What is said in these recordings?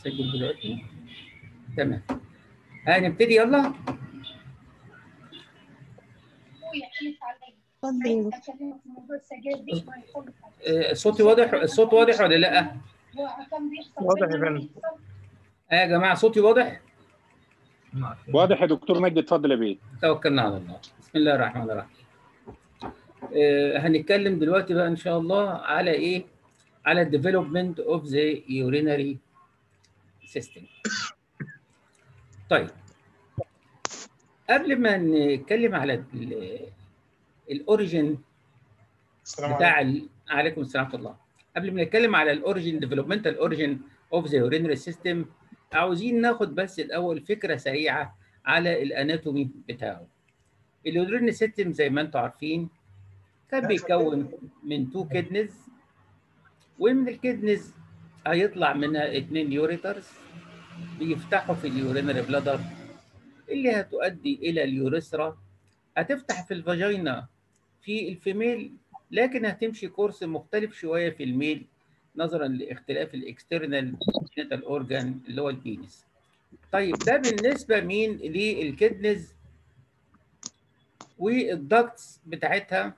سجل دلوقتي تمام هنبتدي يلا آه، صوتي واضح الصوت واضح ولا لا؟ واضح يا فندم آه يا جماعه صوتي واضح؟ واضح يا دكتور مجدي اتفضل يا بيه توكلنا على الله بسم الله الرحمن الرحيم آه هنتكلم دلوقتي بقى ان شاء الله على ايه على development of the urinary system طيب قبل ما نتكلم على الاوريجن السلام بتاع ال... عليكم السلام ورحمه الله قبل ما نتكلم على الاوريجن ديفلوبمنتال اوريجن اوف ذا urinary سيستم عاوزين ناخد بس الاول فكره سريعه على الاناتومي بتاعه اليورينري سيستم زي ما انتم عارفين كان بيتكون من تو كيدنز ومن الكيدنز هيطلع منها اثنين يوريترز بيفتحوا في اليورينري بلادر اللي هتؤدي الى اليوريثرا هتفتح في الفاجينا في الفيميل لكن هتمشي كورس مختلف شويه في الميل نظرا لاختلاف الاكسترنال جينيتال اورجان اللي هو البينس. طيب ده بالنسبه مين للكدنز والدكتس بتاعتها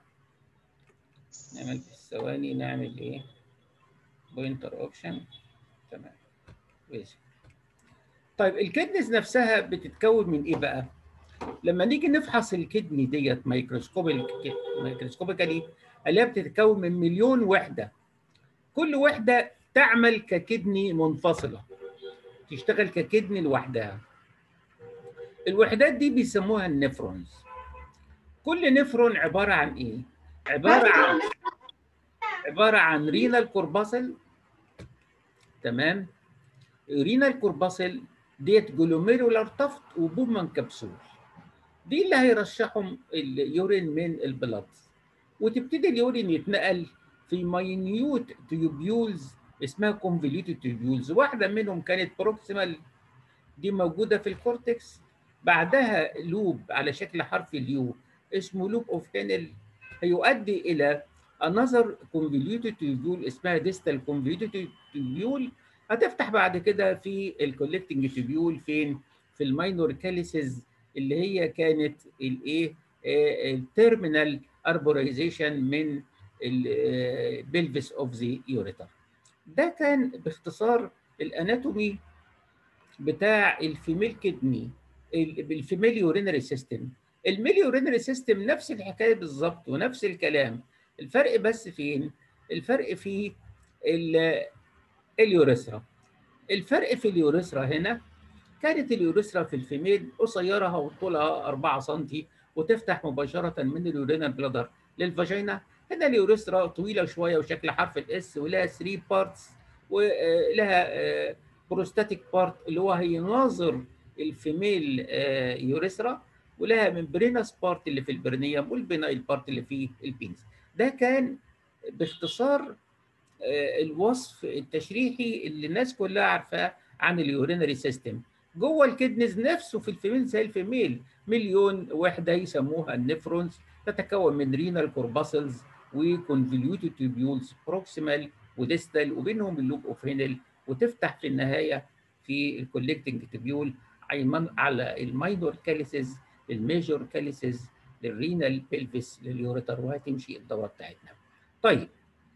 نعمل في الثواني نعمل ايه؟ بوينتر اوبشن تمام كويس طيب الكدنز نفسها بتتكون من ايه بقى؟ لما نيجي نفحص الكدني ديت مايكروسكوبيكالي اللي بتتكون من مليون وحده كل وحده تعمل ككدني منفصله تشتغل ككدني لوحدها الوحدات دي بيسموها النفرونز كل نفرون عباره عن ايه عباره عن عباره عن رينال كورباسل تمام رينال كورباسل ديت جلوميرولار تفت وبومان كبسول دي اللي هيرشحهم اليورين من البلاد وتبتدي اليورين يتنقل في ماينيوت تيوبيولز اسمها كونفوليوتد تيوبيولز واحده منهم كانت بروكسيمال دي موجوده في الكورتكس بعدها لوب على شكل حرف اليو اسمه لوب اوف هينل هيؤدي الى انذر كونفوليوتد تيوبيول اسمها ديستال كونفوليوتد تيوبيول هتفتح بعد كده في الكولكتنج تيوبيول فين في الماينور كاليسز اللي هي كانت الايه التيرمينال اربورايزيشن من البلفس اوف ذا يوريتر ده كان باختصار الاناتومي بتاع الفيميل كدني الفيميل يورينري سيستم الميل يورينري سيستم نفس الحكايه بالظبط ونفس الكلام الفرق بس فين الفرق في اليوريثرا الفرق في اليوريثرا هنا كانت اليوريثرا في الفيميل قصيرها وطولها 4 سم وتفتح مباشره من اليورينال بلادر للفاجينا هنا اليوريثرا طويله شويه وشكل حرف الاس ولها 3 بارتس ولها بروستاتيك بارت اللي هو هيناظر الفيميل يوريثرا ولها ممبرينس بارت اللي في البرنيوم والبينايل بارت اللي في البينس ده كان باختصار الوصف التشريحي اللي الناس كلها عارفاه عن اليورينري سيستم جوه الكدنز نفسه في الفيميل زي الفيميل مليون وحده يسموها النفرونز تتكون من رينال كورباسلز وكونفوليوتد تيوبيولز بروكسيمال وديستال وبينهم اللوب اوف هينل وتفتح في النهايه في الكولكتنج تيبيول على الماينور كاليسز الميجور كاليسز للرينال بيلفيس لليوريتر وهتمشي الدوره بتاعتنا. طيب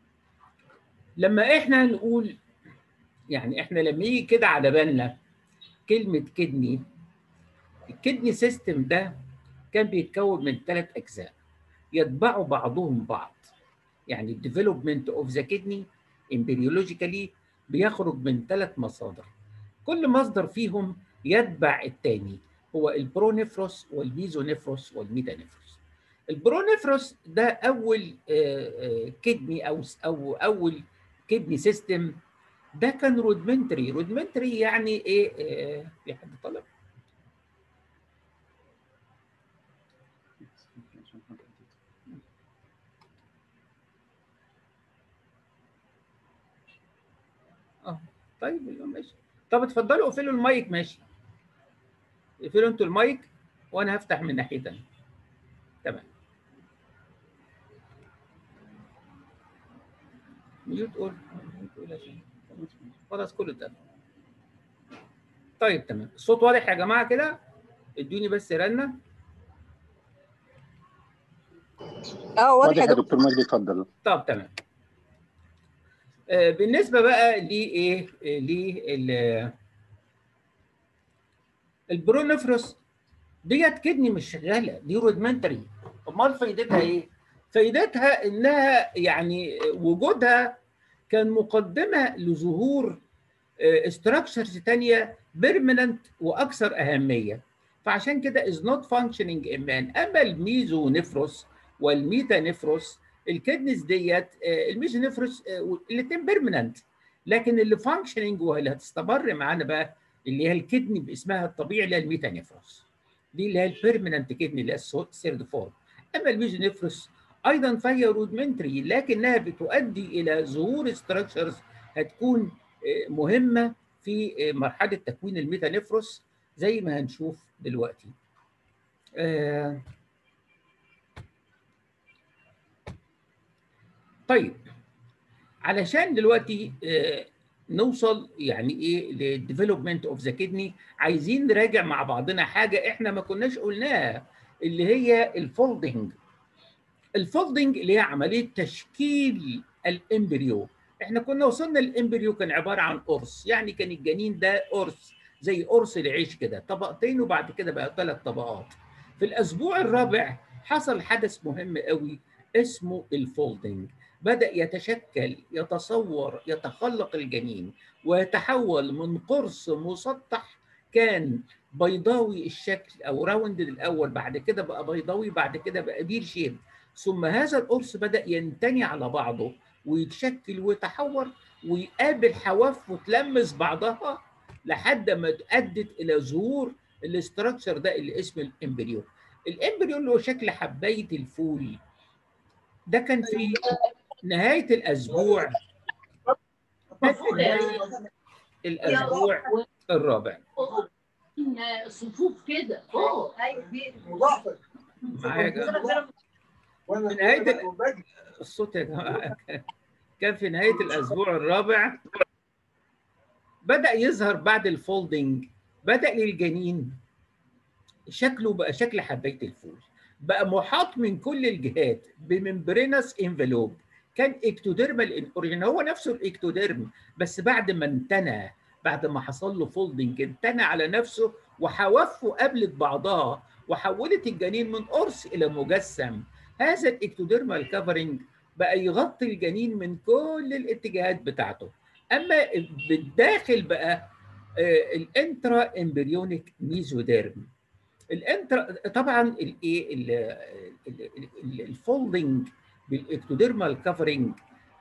لما احنا نقول يعني احنا لما يجي كده على بالنا كلمه كدني الكدني سيستم ده كان بيتكون من ثلاث اجزاء يتبعوا بعضهم بعض يعني الديفلوبمنت اوف ذا كدني امبريولوجيكالي بيخرج من ثلاث مصادر كل مصدر فيهم يتبع الثاني هو البرونيفروس والميزونيفروس والميتانيفروس البرونيفروس ده اول كدني او او اول كدني سيستم ده كان رودمنتري رودمنتري يعني ايه في حد طلب اه طيب ماشي طب اتفضلوا اقفلوا المايك ماشي اقفلوا انتوا المايك وانا هفتح من ناحيه ثانيه تمام ميوت قول خلاص كله تمام طيب تمام الصوت واضح يا جماعه كده ادوني بس رنه اه واضح واضح يا يا دكتور دكتور مجدي اتفضل طب تمام آه، بالنسبه بقى لايه لل البرونفروس ديت كدني مش شغاله دي رودمنتري امال فايدتها ايه فايدتها انها يعني وجودها كان مقدمه لظهور استراكشرز تانية بيرمننت واكثر اهميه فعشان كده از نوت فانكشننج ان مان اما الميزونيفروس والميتانيفروس الكدنس ديت آه، الميزونيفروس الاثنين بيرمننت لكن اللي فانكشننج واللي هتستمر معانا بقى اللي هي الكدني باسمها الطبيعي اللي هي الميتانيفروس دي اللي هي البيرمننت كدني اللي هي الثيرد فورم اما الميزونيفروس ايضا فهي رودمنتري لكنها بتؤدي الى ظهور ستراكشرز هتكون آه، مهمه في آه، مرحله تكوين الميتانيفروس زي ما هنشوف دلوقتي. آه، طيب علشان دلوقتي آه، نوصل يعني ايه للديفلوبمنت اوف ذا كدني عايزين نراجع مع بعضنا حاجه احنا ما كناش قلناها اللي هي الفولدنج الفولدنج اللي هي عمليه تشكيل الامبريو احنا كنا وصلنا الامبريو كان عباره عن قرص يعني كان الجنين ده قرص زي قرص العيش كده طبقتين وبعد كده بقى ثلاث طبقات في الاسبوع الرابع حصل حدث مهم قوي اسمه الفولدنج بدا يتشكل يتصور يتخلق الجنين ويتحول من قرص مسطح كان بيضاوي الشكل او راوند الاول بعد كده بقى بيضاوي بعد كده بقى بير شيب ثم هذا القرص بدا ينتني على بعضه ويتشكل ويتحور ويقابل حواف وتلمس بعضها لحد ما ادت الى ظهور الاستراكشر ده اللي اسمه الامبريو الامبريو اللي هو شكل حبايه الفول ده كان في نهايه الاسبوع كان في نهايه الاسبوع الرابع صفوف كده فوق معايا يا جماعة؟ في نهايه ال- الصوت يا جماعه كان في نهايه الاسبوع الرابع بدا يظهر بعد الفولدنج بدا للجنين شكله بقى شكل حبايه الفول بقى محاط من كل الجهات بممبرينس انفلوب كان اكتوديرمال اوريجين هو نفسه الاكتوديرم بس بعد ما انتنى بعد ما حصل له فولدنج انتنى على نفسه وحوافه قابلت بعضها وحولت الجنين من قرص الى مجسم هذا الاكتوديرمال كفرنج بقى يغطي الجنين من كل الاتجاهات بتاعته اما بالداخل بقى آه، الانترا امبريونيك ميزوديرم الانترا طبعا الايه ال- ال- ال- الفولدنج بالاكتوديرمال كفرنج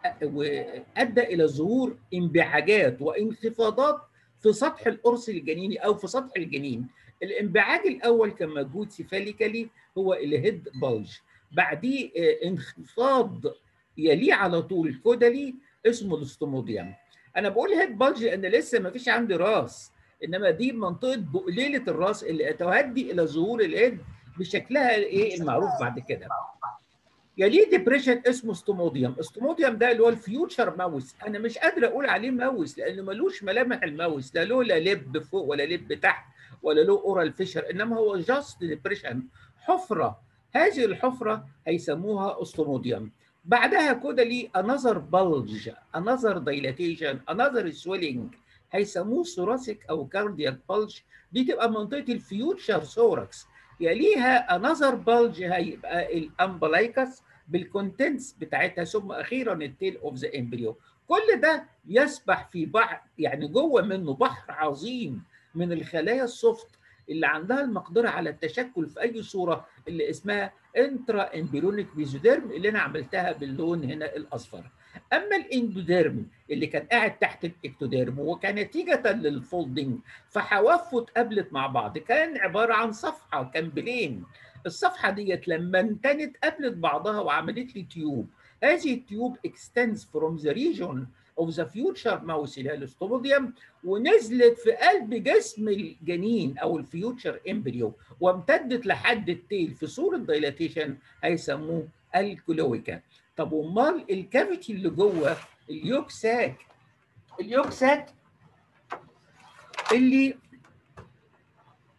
وادى الى ظهور انبعاجات وانخفاضات في سطح القرص الجنيني او في سطح الجنين الانبعاج الاول كان موجود سيفاليكالي هو الهيد بلج بعديه آه، انخفاض يليه على طول كودالي اسمه الاستوموديوم انا بقول هيد بلج لان لسه ما فيش عندي راس انما دي منطقه بقليله الراس اللي تؤدي الى ظهور الهيد بشكلها ايه المعروف بعد كده يليه ديبريشن اسمه ستوموديوم الستوموديوم ده اللي هو الفيوتشر ماوس انا مش قادر اقول عليه ماوس لانه ملوش ملامح الماوس لا له لا لب فوق ولا لب تحت ولا له اورال فيشر انما هو جاست ديبريشن حفره هذه الحفره هيسموها استوموديوم بعدها كده ليه انذر بلج انذر دايلاتيشن انذر سويلنج هيسموه ثوراسيك او كاردياك بلج دي تبقى منطقه الفيوتشر ثوركس يليها انذر بلج هيبقى الامبلايكس بالكونتنتس بتاعتها ثم اخيرا التيل اوف ذا امبريو كل ده يسبح في بحر يعني جوه منه بحر عظيم من الخلايا السوفت اللي عندها المقدره على التشكل في اي صوره اللي اسمها انترا امبريونيك ميزوديرم اللي انا عملتها باللون هنا الاصفر اما الاندوديرم اللي كان قاعد تحت الاكتوديرم وكنتيجه للفولدنج فحوافه اتقابلت مع بعض كان عباره عن صفحه كان بلين الصفحه ديت لما انتنت قابلت بعضها وعملت لي تيوب هذه التيوب extends from the region of the future mouse اللي هي الاستوموديوم ونزلت في قلب جسم الجنين او الفيوتشر امبريو وامتدت لحد التيل في صوره دايلاتيشن هيسموه الكلويكا طب امال الكافيتي اللي جوه اليوك ساك اليوك ساك اللي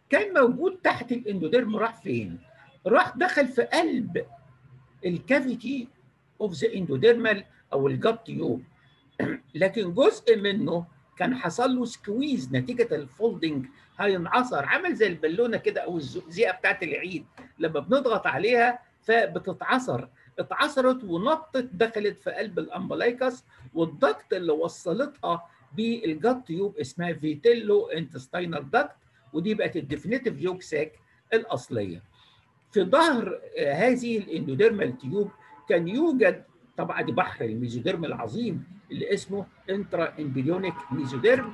كان موجود تحت الاندوديرم راح فين؟ راح دخل في قلب الكافيتي اوف ذا اندوديرمال او الجاب تيوب لكن جزء منه كان حصل له سكويز نتيجه الفولدنج هينعصر عمل زي البالونه كده او الزقزقه بتاعت العيد لما بنضغط عليها فبتتعصر اتعصرت ونطت دخلت في قلب الامبلايكس والضغط اللي وصلتها بالجات تيوب اسمها فيتيلو انتستينال داكت ودي بقت الديفينيتيف جوك ساك الاصليه. في ظهر هذه الاندوديرمال تيوب كان يوجد طبعا دي بحر الميزوديرم العظيم اللي اسمه انترا امبريونيك ميزوديرم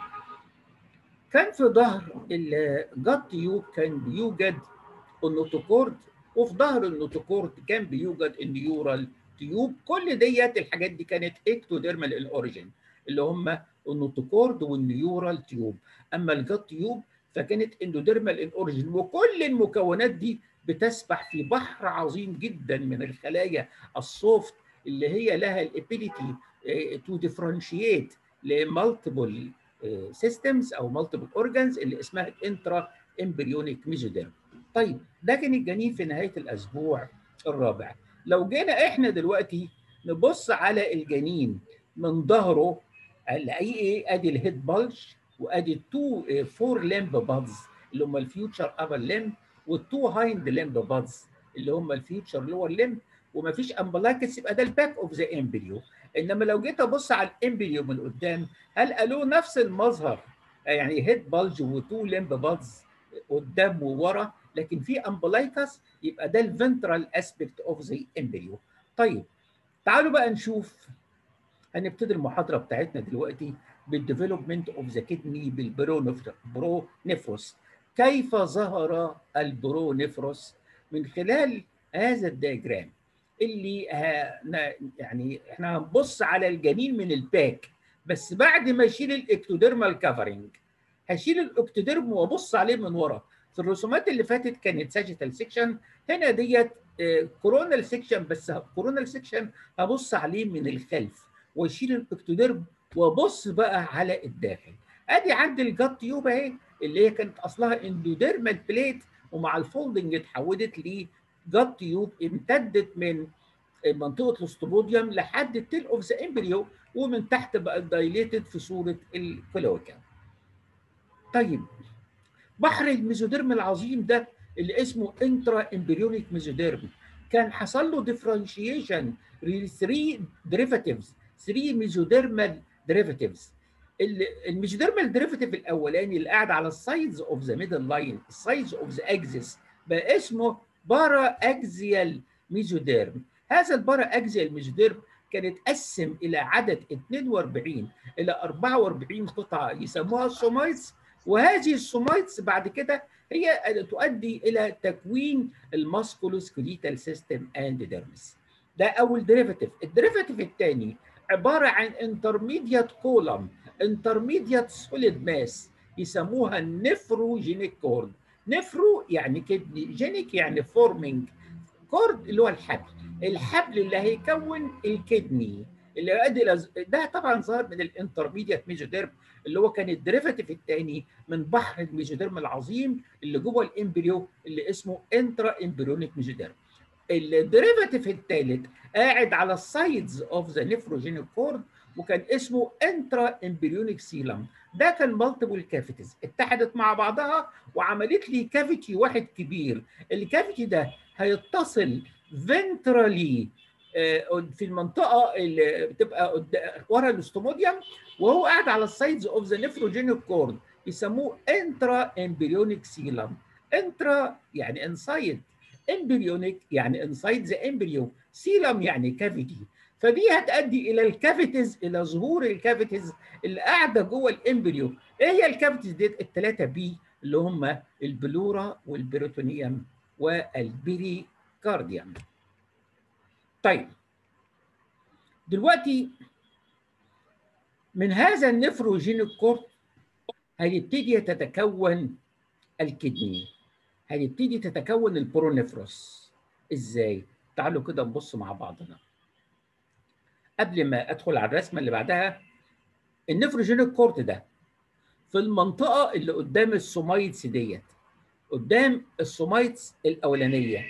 كان في ظهر الجات تيوب كان بيوجد النوتوكورد وفي ظهر النوتوكورد كان بيوجد النيورال تيوب كل ديت الحاجات دي كانت اكتوديرمال الاوريجين اللي هم النوتوكورد والنيورال تيوب اما الجات تيوب فكانت اندوديرمال الاوريجين وكل المكونات دي بتسبح في بحر عظيم جدا من الخلايا السوفت اللي هي لها الابيليتي تو ديفرنشيت لمالتيبل سيستمز او مالتيبل اورجانز اللي اسمها الانترا امبريونيك ميزوديرم طيب ده كان الجنين في نهايه الاسبوع الرابع لو جينا احنا دلوقتي نبص على الجنين من ظهره هنلاقي ايه ادي الهيد بلج وادي التو فور لمب بادز اللي هم الفيوتشر ابر لمب والتو هايند لمب بادز اللي هم الفيوتشر لور لمب ومفيش امبلاكس يبقى ده الباك اوف ذا امبريو انما لو جيت ابص على الامبريو من قدام هل قالوا نفس المظهر يعني هيد بلج وتو لمب بادز قدام وورا لكن في امبلايكس يبقى ده الفنترال اسبكت اوف ذا امبريو طيب تعالوا بقى نشوف هنبتدي المحاضره بتاعتنا دلوقتي بالديفلوبمنت اوف ذا كدني بالبرونيفروس كيف ظهر البرونيفروس من خلال هذا الدياجرام اللي يعني احنا هنبص على الجنين من الباك بس بعد ما اشيل الاكتوديرمال كفرنج هشيل الاكتوديرم وابص عليه من ورا في الرسومات اللي فاتت كانت ساجيتال سيكشن هنا ديت كورونال سيكشن بس كورونال سيكشن هبص عليه من الخلف واشيل الاكتوديرم وابص بقى على الداخل ادي عندي الجات تيوب اهي اللي هي كانت اصلها اندوديرمال بليت ومع الفولدنج اتحولت لجات تيوب امتدت من منطقه الاستروبوديوم لحد التيل اوف ذا امبريو ومن تحت بقت دايليتد في صوره الكلوكا. طيب بحر الميزوديرم العظيم ده اللي اسمه انترا امبريونيك ميزوديرم كان حصل له ديفرنشيشن 3 ديريفاتيفز 3 ميزوديرمال ديريفاتيفز الميزوديرمال ديريفاتيف الاولاني اللي قاعد على السايدز اوف ذا ميدل لاين السايدز اوف ذا اكسس بقى اسمه بارا اكزيال ميزوديرم هذا البارا اكزيال ميزوديرم كان اتقسم الى عدد 42 الى 44 قطعه يسموها السومايتس وهذه السومايتس بعد كده هي تؤدي الى تكوين الماسكولوسكليتال سيستم اند ديرمس ده اول ديريفاتيف الديريفاتيف الثاني عباره عن انترميديات كولم انترميديات سوليد ماس يسموها النفروجينيك كورد نفرو يعني كدني جينيك يعني فورمينج كورد اللي هو الحبل الحبل اللي هيكون الكدني اللي يؤدي ده طبعا ظهر من الانترميديات ميزوديرم اللي هو كان الديريفاتيف الثاني من بحر الميزوديرم العظيم اللي جوه الامبريو اللي اسمه انترا امبريونيك ميزوديرم الديريفاتيف الثالث قاعد على السايدز اوف ذا نيفروجينيك كورد وكان اسمه انترا امبريونيك سيلم ده كان مالتيبل كافيتيز اتحدت مع بعضها وعملت لي كافيتي واحد كبير الكافيتي ده هيتصل فنترالي في المنطقه اللي بتبقى ورا الاستوموديوم وهو قاعد على السايدز اوف ذا نيفروجينيك كورد يسموه انترا امبريونيك سيلم انترا يعني انسايد امبريونيك يعني انسايد ذا امبريو سيلم يعني كافيتي فدي هتؤدي الى الكافيتيز الى ظهور الكافيتيز اللي قاعده جوه الامبريو ايه هي الكافيتيز ديت الثلاثه بي اللي هم البلورا والبريتونيوم والبريكارديوم طيب دلوقتي من هذا النفروجينيك كورت هيبتدي تتكون الكدني هيبتدي تتكون البرونيفروس ازاي تعالوا كده نبص مع بعضنا قبل ما ادخل على الرسمه اللي بعدها النفروجينيك كورت ده في المنطقه اللي قدام السومايتس ديت قدام السومايتس الاولانيه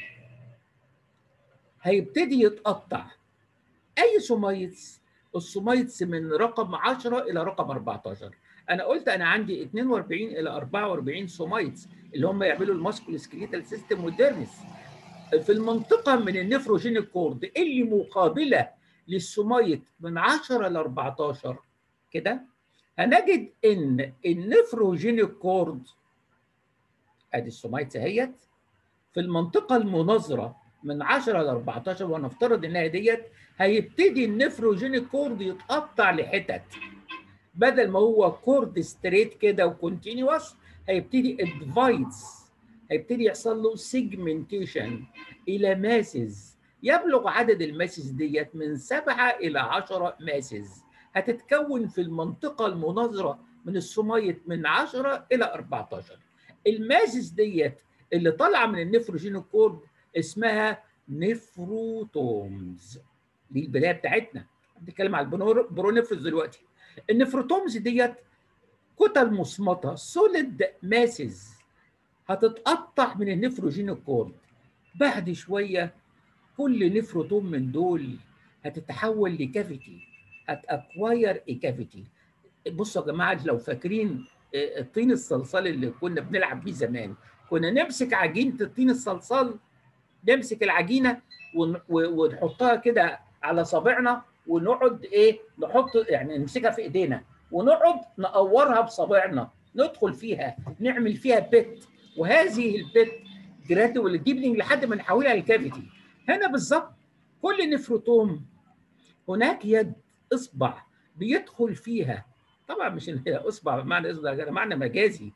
هيبتدي يتقطع اي سومايتس السومايتس من رقم 10 الى رقم 14 انا قلت انا عندي 42 الى 44 سومايتس اللي هم يعملوا الماسكول سكليتال سيستم والديرمس في المنطقه من النفروجينيك كورد اللي مقابله للسومايت من 10 ل 14 كده هنجد ان النفروجينيك كورد ادي السومايتس اهيت في المنطقه المناظره من 10 ل 14 ونفترض انها ديت هيبتدي النفروجينيك كورد يتقطع لحتت بدل ما هو كورد ستريت كده وكونتينوس هيبتدي الديفايدز هيبتدي يحصل له سيجمنتيشن الى ماسز يبلغ عدد الماسز ديت من 7 الى 10 ماسز هتتكون في المنطقه المناظره من السميت من 10 الى 14 الماسز ديت اللي طالعه من النفروجينيك كورد اسمها نفروتومز دي البدايه بتاعتنا بنتكلم على البرونفرز دلوقتي النفروتومز ديت كتل مصمته سوليد ماسز هتتقطع من النفروجينيك كورد بعد شويه كل نفروتوم من دول هتتحول لكافيتي هتاكواير كافيتي بصوا يا جماعه لو فاكرين الطين الصلصال اللي كنا بنلعب بيه زمان كنا نمسك عجينه الطين الصلصال نمسك العجينه ونحطها كده على صابعنا ونقعد ايه نحط يعني نمسكها في ايدينا ونقعد نقورها بصابعنا ندخل فيها نعمل فيها بيت وهذه البيت جرادوال ديبلينج لحد ما نحولها لكافيتي هنا بالظبط كل نفروتوم هناك يد اصبع بيدخل فيها طبعا مش هي اصبع بمعنى اصبع معنى مجازي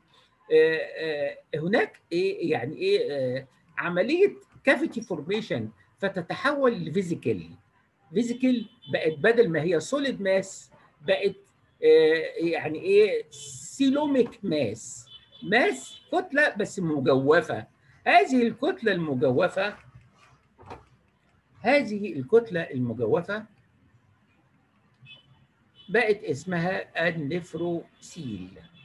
هناك ايه يعني ايه عمليه كافيتي فورميشن فتتحول لفيزيكال فيزيكال بقت بدل ما هي سوليد ماس بقت يعني ايه سيلوميك ماس ماس كتله بس مجوفه هذه الكتله المجوفه هذه الكتله المجوفه بقت اسمها النفروسيل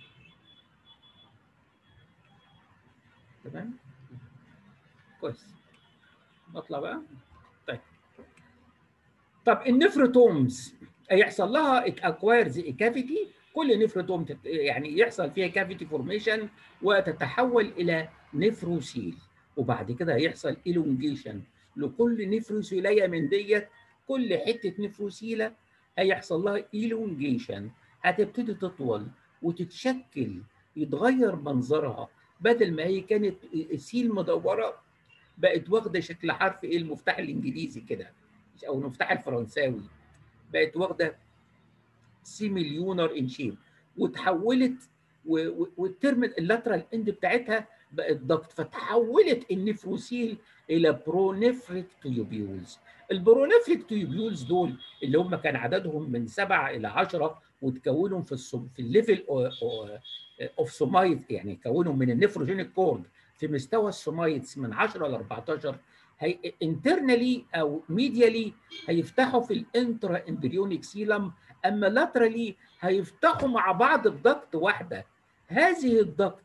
تمام كويس بطلع بقى طيب طب النفروتومز هيحصل لها اكوايرز كافيتي كل نفروتوم يعني يحصل فيها كافيتي فورميشن وتتحول الى نفروسيل وبعد كده هيحصل الونجيشن لكل نفروسيليه من ديت كل حته نفروسيله هيحصل لها الونجيشن هتبتدي تطول وتتشكل يتغير منظرها بدل ما هي كانت سيل مدوره بقت واخده شكل حرف ايه المفتاح الانجليزي كده او المفتاح الفرنساوي بقت واخده سيميليونر ان شيب وتحولت والترم اللاترال اند بتاعتها بقت ضغط فتحولت النفروسيل الى برونيفريك تيوبيولز البرونيفريك تيوبيولز دول اللي هم كان عددهم من 7 الى 10 وتكونهم في السم في الليفل اوف سومايت يعني كونهم من النفروجينيك كورد في مستوى السومايتس من 10 ل 14 هي انترنالي او ميديالي هيفتحوا في الانترا امبريونيك سيلم اما لاترالي هيفتحوا مع بعض الضغط واحده هذه الضغط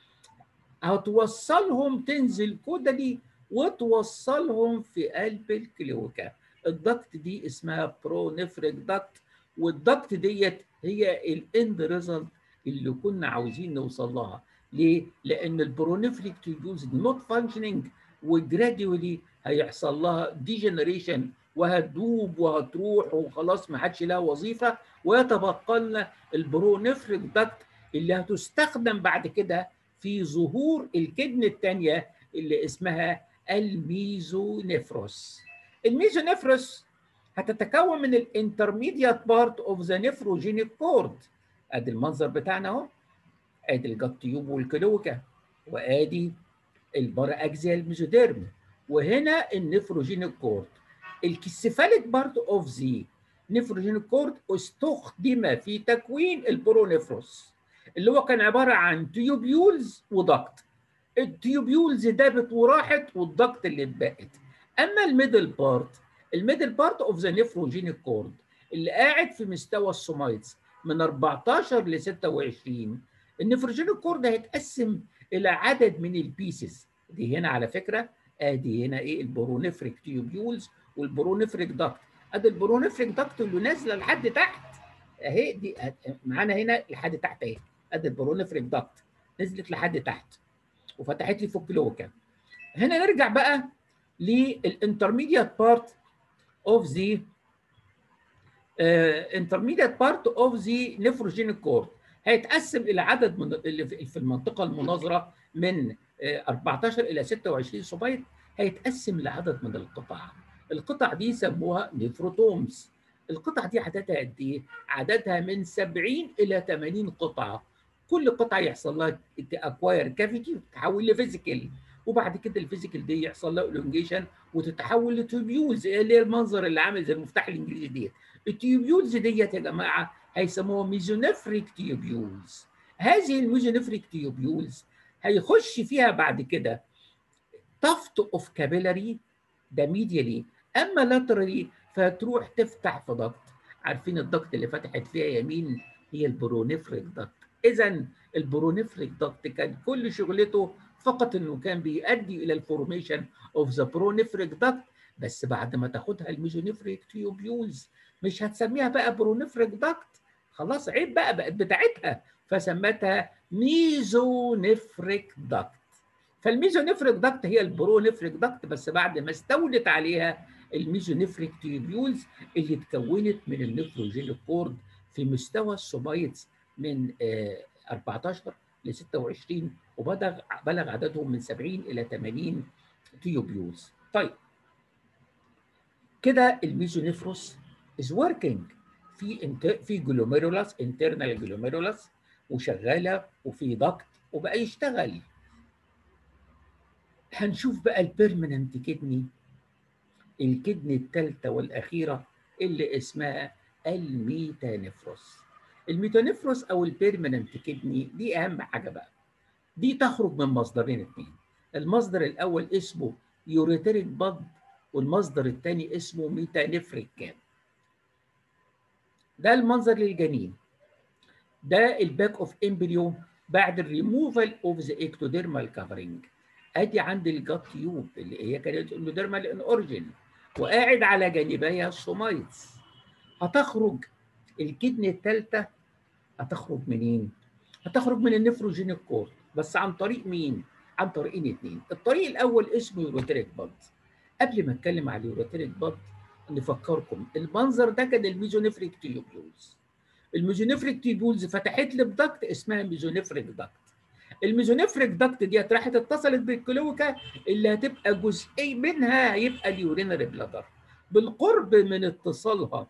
هتوصلهم تنزل كودلي وتوصلهم في قلب الكليوكا الضغط دي اسمها برونيفريك ضغط والضغط ديت هي الاند ريزلت اللي كنا عاوزين نوصل لها ليه؟ لان البرونيفريك تيوبولز نوت فانكشننج وجراديولي هيحصل لها ديجنريشن وهتدوب وهتروح وخلاص ما حدش لها وظيفه ويتبقى لنا البرونيفريك داكت اللي هتستخدم بعد كده في ظهور الكدن الثانيه اللي اسمها الميزونيفروس الميزونيفروس هتتكون من الانترميديات بارت اوف ذا نيفروجينيك كورد ادي المنظر بتاعنا اهو ادي الجت تيوب والكلوكا وادي البارا اكزيال ميزوديرم وهنا النفروجينيك كورد الكسفاليك بارت اوف ذا نفروجينيك كورد استخدم في تكوين البرونيفروس اللي هو كان عباره عن تيوبيولز وضغط التيوبيولز دابت وراحت والضغط اللي اتبقت اما الميدل بارت الميدل بارت اوف ذا نفروجينيك كورد اللي قاعد في مستوى السومايتس من 14 ل 26 النفروجينيك كورد هيتقسم الى عدد من البيسز دي هنا على فكره ادي هنا ايه البرونفريك تيوبيولز والبرونفريك داكت ادي البرونفريك داكت اللي نازله لحد تحت اهي دي معانا هنا لحد تحت اهي ادي البرونفريك داكت نزلت لحد تحت وفتحت لي فوق كلوكا هنا نرجع بقى للانترميديت بارت اوف ذا intermediate part of the nephrogenic cord هيتقسم الى عدد من اللي في المنطقه المناظره من 14 الى 26 سبايت هيتقسم لعدد من القطع القطع دي سموها نيفروتومز القطع دي عددها قد ايه عددها من 70 الى 80 قطعه كل قطعه يحصل لها اكواير كافيتي وتتحول لفيزيكال وبعد كده الفيزيكال دي يحصل لها الونجيشن وتتحول لتوبيولز اللي هي المنظر اللي عامل زي المفتاح الانجليزي ديت التيوبيولز ديت يا جماعه هيسموها ميزونفريك تيوبيولز هذه الميزونفريك تيوبيولز هيخش فيها بعد كده طفت اوف كابيلاري ده ميديالي اما لاترالي فتروح تفتح في ضغط عارفين الضغط اللي فتحت فيها يمين هي البرونفريك ضغط اذا البرونفريك ضغط كان كل شغلته فقط انه كان بيؤدي الى الفورميشن اوف ذا برونفريك ضغط بس بعد ما تاخدها الميزونفريك تيوبيولز مش هتسميها بقى برونفريك داكت خلاص عيب بقى بقت بتاعتها فسمتها ميزونفريك داكت فالميزونفريك داكت هي البرونفريك داكت بس بعد ما استولت عليها الميزونفريك تيوبيولز اللي اتكونت من النفروجينيك كورد في مستوى السوبايتس من 14 ل 26 وبلغ بلغ عددهم من 70 الى 80 تيوبيولز طيب كده الميزونيفروس is working في انت في جلوميرولس انترنال جلوميرولس وشغاله وفي ضغط وبقى يشتغل هنشوف بقى البيرمننت كدني الكدني الثالثه والاخيره اللي اسمها الميتانيفروس الميتانيفروس او البيرمننت كدني دي اهم حاجه بقى دي تخرج من مصدرين اثنين المصدر الاول اسمه يوريتريك باد والمصدر الثاني اسمه ميتانيفريك كام ده المنظر للجنين ده الباك اوف امبريو بعد الريموفال اوف ذا اكتوديرمال كفرنج ادي عند الجات تيوب اللي هي كانت اندوديرمال ان اوريجين وقاعد على جانبيها السومايتس هتخرج الكدنه الثالثه هتخرج منين؟ هتخرج من النفروجينيك كورد بس عن طريق مين؟ عن طريقين اثنين الطريق الاول اسمه يوروتريك باد قبل ما اتكلم على اليوروتريك باد نفكركم المنظر ده كان الميزونفريك تيوبيولز الميزونفريك تيوبيولز فتحت لي بدكت اسمها ميزونفريك دكت الميزونفريك دكت ديت راحت اتصلت بالكلوكا اللي هتبقى جزئي منها هيبقى اليورينري بلادر بالقرب من اتصالها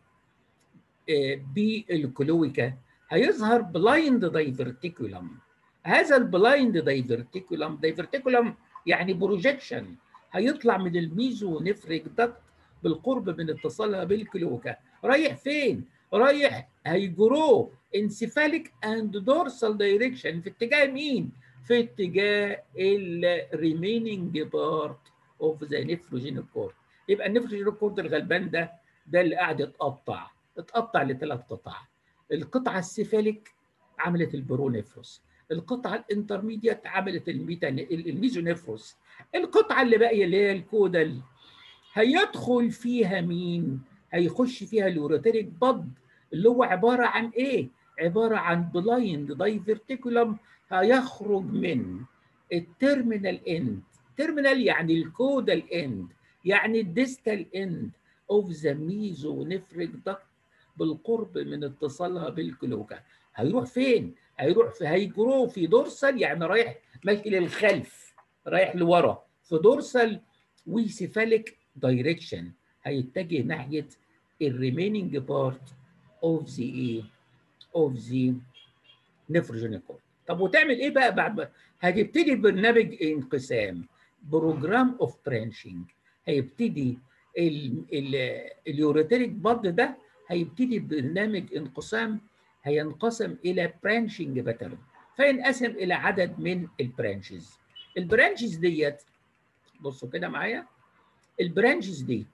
بالكلويكا هيظهر بلايند دايفرتيكولم هذا البلايند دايفرتيكولم دايفرتيكولم يعني بروجيكشن هيطلع من الميزونفريك دكت بالقرب من اتصالها بالكلوكا رايح فين رايح هيجرو انسيفاليك اند دورسال دايركشن في اتجاه مين في اتجاه الريميننج بارت اوف ذا نيفروجينيك كورد يبقى النيفروجينيك كورد الغلبان ده ده اللي قاعد يتقطع اتقطع لثلاث قطع القطعه السيفاليك عملت البرونيفروس القطعه الانترميديت عملت الميتا الميزونيفروس القطعه اللي باقيه اللي هي الكودال هيدخل فيها مين هيخش فيها اليوريتريك باد اللي هو عباره عن ايه عباره عن بلايند دايفرتيكولم هيخرج من التيرمينال اند تيرمينال يعني الكودال اند يعني الديستال اند اوف ذا ميزونيفريك داكت بالقرب من اتصالها بالكلوكا هيروح فين هيروح في هيجرو في دورسال يعني رايح ماشي للخلف رايح لورا في دورسال وسيفاليك دايركشن هيتجه ناحيه الريميننج بارت اوف ذا ايه اوف ذا نيفروجينيك طب وتعمل ايه بقى بعد ما هتبتدي برنامج انقسام بروجرام اوف برانشنج هيبتدي اليوريتريك باد ده هيبتدي برنامج انقسام هينقسم الى برانشنج باترن فينقسم الى عدد من البرانشز البرانشز ديت بصوا كده معايا البرانشز دي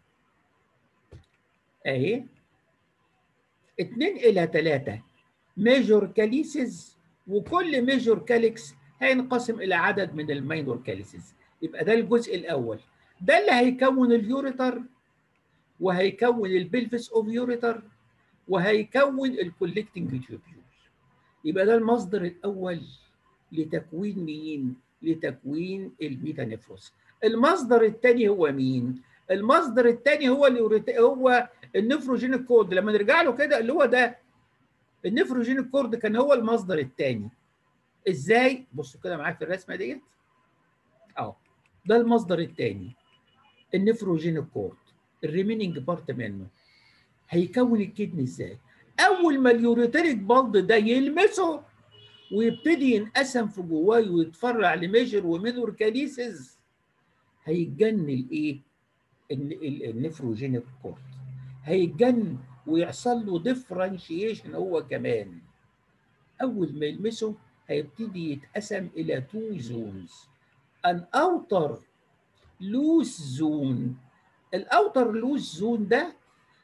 اهي اتنين الى تلاتة ميجور كاليسز وكل ميجور كاليكس هينقسم الى عدد من الماينور كاليسز يبقى ده الجزء الاول ده اللي هيكون اليوريتر وهيكون البلفس اوف يوريتر وهيكون الكولكتنج تيوبيول يبقى ده المصدر الاول لتكوين مين لتكوين الميتانيفروس المصدر الثاني هو مين المصدر الثاني هو اليوريت... هو النفروجين كورد لما نرجع له كده اللي هو ده النفروجين كورد كان هو المصدر الثاني ازاي بصوا كده معاك في الرسمه ديت اهو ده المصدر الثاني النفروجين كورد الريميننج بارت منه هيكون الكدني ازاي اول ما اليوريتريك بالد ده يلمسه ويبتدي ينقسم في جواه ويتفرع لميجر ومينور كاليسز هيتجن الايه النفروجينيك كورد هيتجن ويحصل له ديفرنشيشن هو كمان اول ما يلمسه هيبتدي يتقسم الى تو زونز ان اوتر لوس زون الاوتر لوس زون ده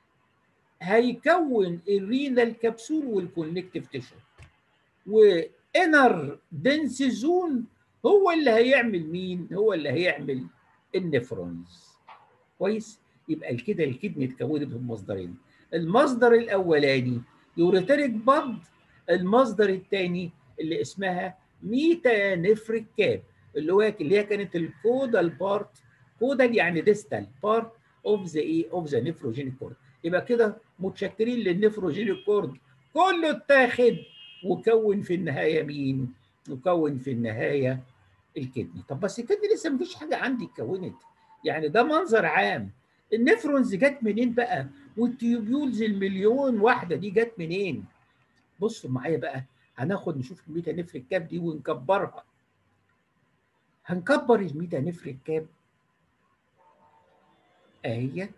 هيكون الرينال كبسول والكونكتيف تيشو وانر دنس زون هو اللي هيعمل مين هو اللي هيعمل النفرونز كويس يبقى كده الكدني اتكونت بمصدرين المصدر الاولاني يوريتريك بض المصدر الثاني اللي اسمها ميتا نفريك كاب اللي هو اللي هي كانت الكودال بارت كودال يعني ديستال بارت اوف ذا ايه اوف ذا نفروجينيك كورد يبقى كده متشكرين للنفروجينيك كورد كله اتاخد وكون في النهايه مين؟ وكون في النهايه الكدني طب بس الكدني لسه مفيش حاجه عندي اتكونت يعني ده منظر عام النفرونز جت منين بقى والتيوبيولز المليون واحده دي جت منين بصوا معايا بقى هناخد نشوف الميتا نفريك كاب دي ونكبرها هنكبر الميتا نفريك كاب اهيت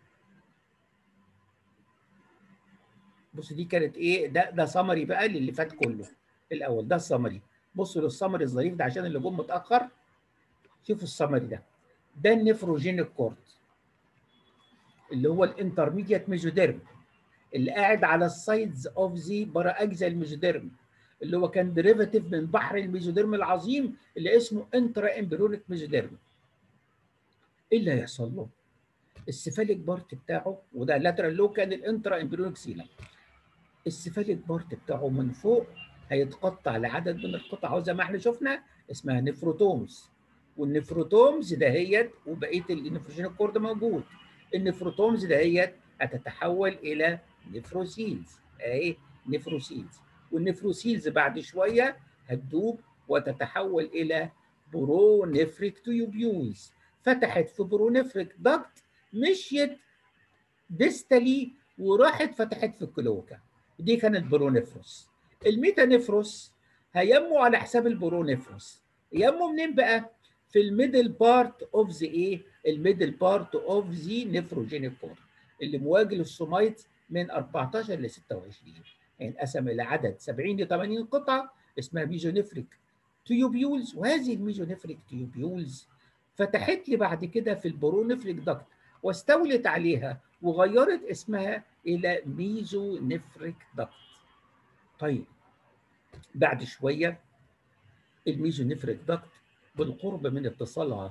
بص دي كانت ايه ده ده سمري بقى للي فات كله الاول ده السمري بصوا للسمري الظريف ده عشان اللي جم متاخر شوفوا السمري ده ده النفروجينيك كورد اللي هو الانترميديت ميزوديرم اللي قاعد على السايدز اوف ذا برا اجزاء الميزوديرم اللي هو كان ديريفاتيف من بحر الميزوديرم العظيم اللي اسمه انترا امبريونيك ميزوديرم ايه اللي هيحصل له؟ السفاليك بارت بتاعه وده لاترال لو كان الانترا امبريونيك سيلم السفاليك بارت بتاعه من فوق هيتقطع لعدد من القطع زي ما احنا شفنا اسمها نفروتومز والنفروتومز دهيت وبقيه النفروجينيك كورد موجود النفروتومز دهيت هتتحول الى نفروسيلز اهي نفروسيلز والنفروسيلز بعد شويه هتدوب وتتحول الى برونفريك تيوبيولز فتحت في برونفريك داكت مشيت ديستالي وراحت فتحت في الكلوكا دي كانت برونفروس الميتانفروس هينمو على حساب البرونفروس ينمو منين بقى في الميدل بارت اوف ذا ايه الميدل بارت اوف ذا نفروجينيك كور اللي مواجه للسومايت من 14 ل 26 انقسم الى عدد 70 ل 80 قطعه اسمها ميزونيفريك تيوبيولز وهذه الميزونيفريك تيوبيولز فتحت لي بعد كده في البرونفريك داكت واستولت عليها وغيرت اسمها الى ميزونيفريك داكت طيب بعد شويه الميزونيفريك داكت بالقرب من اتصالها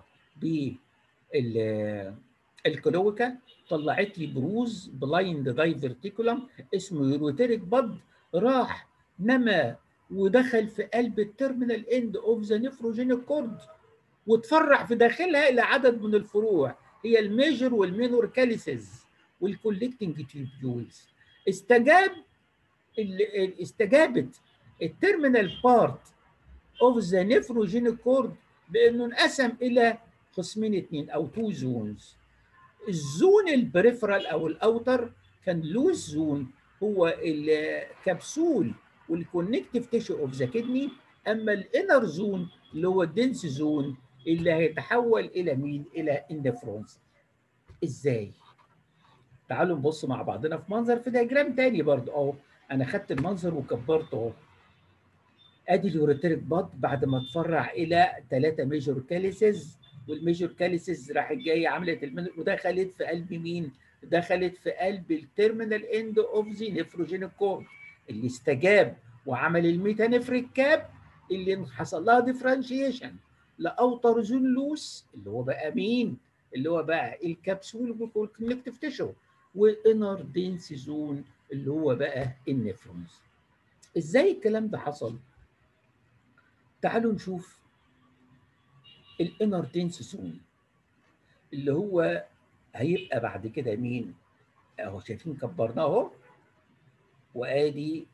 بالكلويكا طلعت لي بروز بلايند دايفرتيكولم اسمه يوروتيريك بد راح نما ودخل في قلب التيرمينال اند اوف ذا نفروجينيك كورد وتفرع في داخلها الى عدد من الفروع هي الميجر والمينور كاليسز والكولكتنج تيوبيولز استجاب استجابت التيرمينال بارت اوف ذا نفروجينيك كورد بانه انقسم الى قسمين اثنين او تو زونز الزون البريفرال او الاوتر كان لوز زون هو الكبسول والكونكتيف تيشو اوف ذا كدني اما الانر زون اللي هو الدنس زون اللي هيتحول الى مين؟ الى النفرونز. ازاي؟ تعالوا نبص مع بعضنا في منظر في دياجرام تاني برضه اهو انا خدت المنظر وكبرته اهو. ادي اليوريتريك باد بعد ما اتفرع الى ثلاثه ميجور كاليسز والميجور كاليسز راحت جايه عملت المن... ودخلت في قلب مين؟ دخلت في قلب التيرمينال اند اوف ذا نفروجينيك كورد اللي استجاب وعمل الميتانفريك كاب اللي حصل لها ديفرنشيشن لاوتر زون لوس اللي هو بقى مين؟ اللي هو بقى الكبسول والكونكتيف تيشو وانر دينس زون اللي هو بقى النفرونز. ازاي الكلام ده حصل؟ تعالوا نشوف الانر دينس زون اللي هو هيبقى بعد كده مين؟ اهو شايفين كبرناه اهو وادي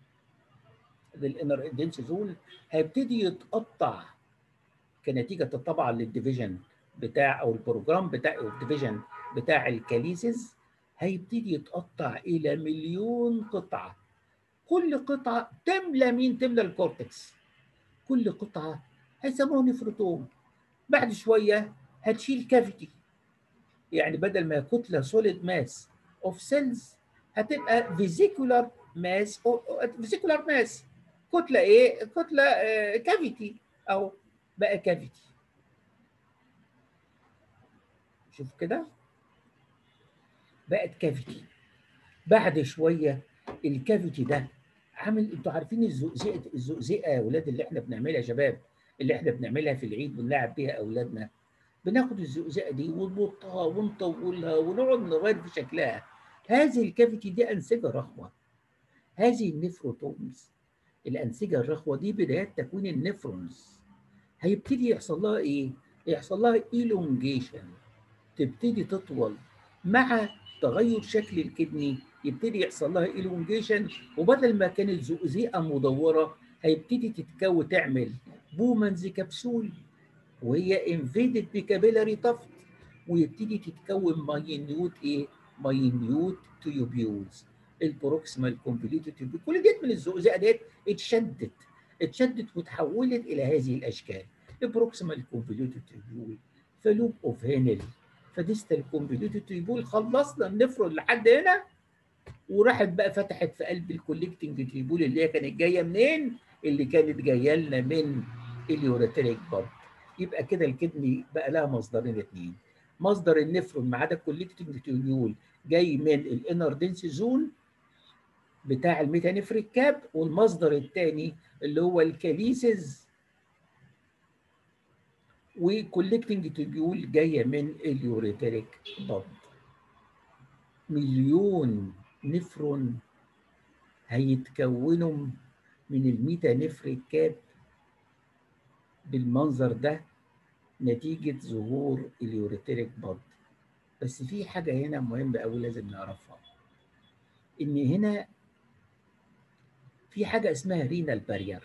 الانر دينس زون هيبتدي يتقطع كنتيجه طبعا للديفيجن بتاع او البروجرام بتاع الديفيجن بتاع الكاليسيس هيبتدي يتقطع الى مليون قطعه كل قطعه تملى مين تملى الكورتكس كل قطعه هيسموها نفروتوم بعد شويه هتشيل كافيتي يعني بدل ما كتله سوليد ماس اوف سيلز هتبقى فيزيكولار ماس فيزيكولار ماس كتله ايه كتله آه كافيتي او بقى كافيتي شوف كده بقت كافيتي بعد شويه الكافيتي ده عامل انتوا عارفين الزقزقه الزقزقه يا اولاد اللي احنا بنعملها يا شباب اللي احنا بنعملها في العيد بنلعب بيها اولادنا بناخد الزقزقه دي ونبطها ونطولها ونقعد نغير في شكلها هذه الكافيتي دي انسجه رخوه هذه النفروتومز الانسجه الرخوه دي بدايات تكوين النفرونز هيبتدي يحصل لها ايه؟ يحصل لها ايلونجيشن تبتدي تطول مع تغير شكل الكدني يبتدي يحصل لها ايلونجيشن وبدل ما كانت زقزقه مدوره هيبتدي تتكون تعمل بومنز كبسول وهي انفيدد بكابيلاري طفت ويبتدي تتكون ماينيوت ايه؟ ماينيوت تيوبيولز البروكسيمال كونفوليوتد تيوبيول كل ديت من الزقزقه ديت اتشدت اتشدت وتحولت الى هذه الاشكال البروكسيمال كونفوليوتد تيوبيول فلوب اوف هينل فديستال كونفوليوتد تيوبيول خلصنا النفرون لحد هنا وراحت بقى فتحت في قلب الكوليكتنج تيوبول اللي هي كانت جايه منين؟ اللي كانت جايه لنا من اليوريتريك بامب يبقى كده الكدني بقى لها مصدرين اثنين مصدر النفرون ما عدا الكوليكتنج تيوبول جاي من الانر دنس زون بتاع الميتانفريك كاب والمصدر الثاني اللي هو الكاليسز وكوليكتنج تيوبول جايه من اليوريتريك بامب مليون نفرون هيتكونوا من الميتانفريك كاب بالمنظر ده نتيجة ظهور اليوريتريك بامب بس في حاجة هنا مهمة أوي لازم نعرفها إن هنا في حاجة اسمها رينال بارير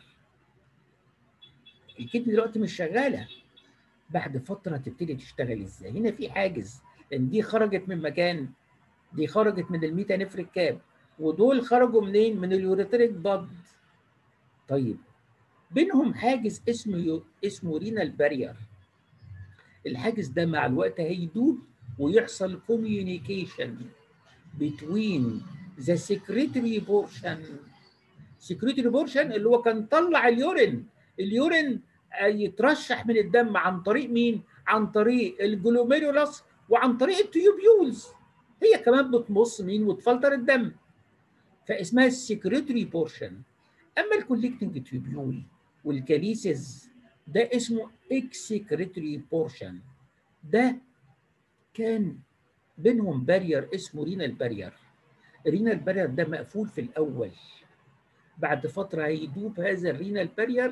الكدني دلوقتي مش شغالة بعد فترة تبتدي تشتغل ازاي هنا في حاجز لأن دي خرجت من مكان دي خرجت من الميتانفريك كاب ودول خرجوا منين؟ من اليوريتريك باد طيب بينهم حاجز اسمه اسمه رينال بارير الحاجز ده مع الوقت هيدوب ويحصل كوميونيكيشن between the secretory portion secretory portion اللي هو كان طلع اليورين اليورين يترشح من الدم عن طريق مين؟ عن طريق الجلوميرولس وعن طريق التيوبيولز هي كمان بتمص مين وتفلتر الدم فاسمها السكريتري بورشن اما الكوليكتنج تيوبيول والكاليسيز ده اسمه اكسكريتري بورشن ده كان بينهم بارير اسمه رينال بارير الرينال بارير ده مقفول في الاول بعد فتره هيدوب هذا الرينال بارير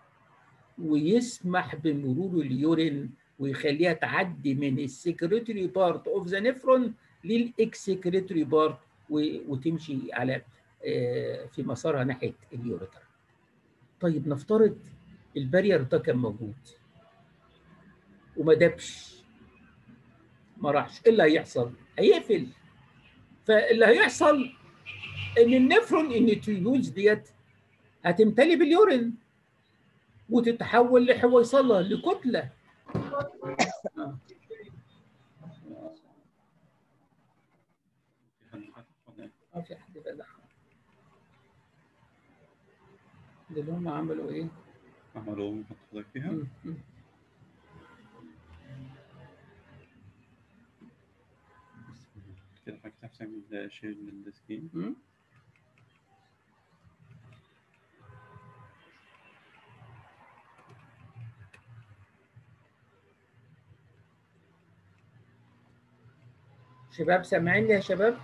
ويسمح بمرور اليورين ويخليها تعدي من السكريتري بارت اوف ذا نفرون للاكسكريتري بارت وتمشي على في مسارها ناحيه اليوريتر. طيب نفترض البارير ده كان موجود وما دابش ما راحش ايه اللي هيحصل؟ هيقفل فاللي هيحصل ان النفرون ان التيوبولز ديت هتمتلي باليورين وتتحول لحويصله لكتله ما في حد بقى اللي هم عملوا ايه؟ عملوا نحط حضرتك فيها مم. مم. كده حضرتك تحسن من شيء من السكين مم. شباب سامعيني يا شباب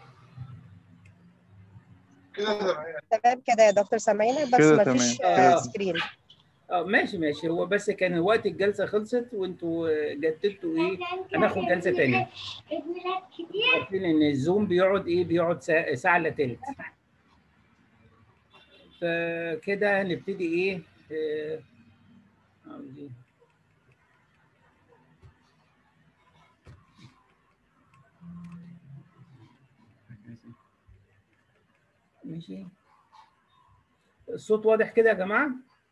تمام كده يا دكتور سامعينك بس كده ما فيش تمام. آه، آه. سكرين اه ماشي ماشي هو بس كان وقت الجلسه خلصت وانتوا آه، جددتوا ايه هناخد جلسه تانية عارفين ان الزوم بيقعد ايه بيقعد ساعه ساعة الا تلت فكده هنبتدي ايه آه، عاوزين ماشي الصوت واضح كده يا جماعه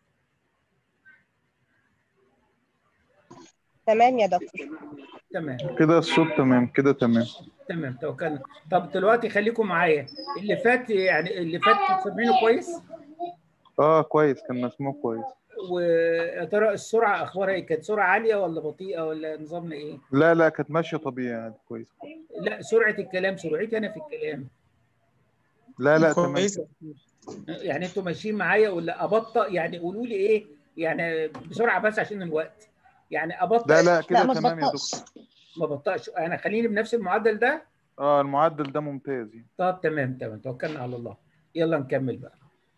تمام يا دكتور تمام كده الصوت تمام كده تمام تمام توكلنا طب دلوقتي خليكم معايا اللي فات يعني اللي فات كنتوا سامعينه كويس اه كويس كان مسموع كويس ويا ترى السرعه اخبارها ايه كانت سرعه عاليه ولا بطيئه ولا نظامنا ايه لا لا كانت ماشيه طبيعي عادي كويس لا سرعه الكلام سرعتي انا في الكلام لا لا تمام كويس يعني انتوا ماشيين معايا ولا ابطأ يعني قولوا لي ايه يعني بسرعه بس عشان الوقت يعني ابطأ لا لا لا كده ما تمام يا تبطأش دكتور ما بطأش انا خليني بنفس المعدل ده اه المعدل ده ممتاز يعني. طب تمام تمام توكلنا على الله يلا نكمل بقى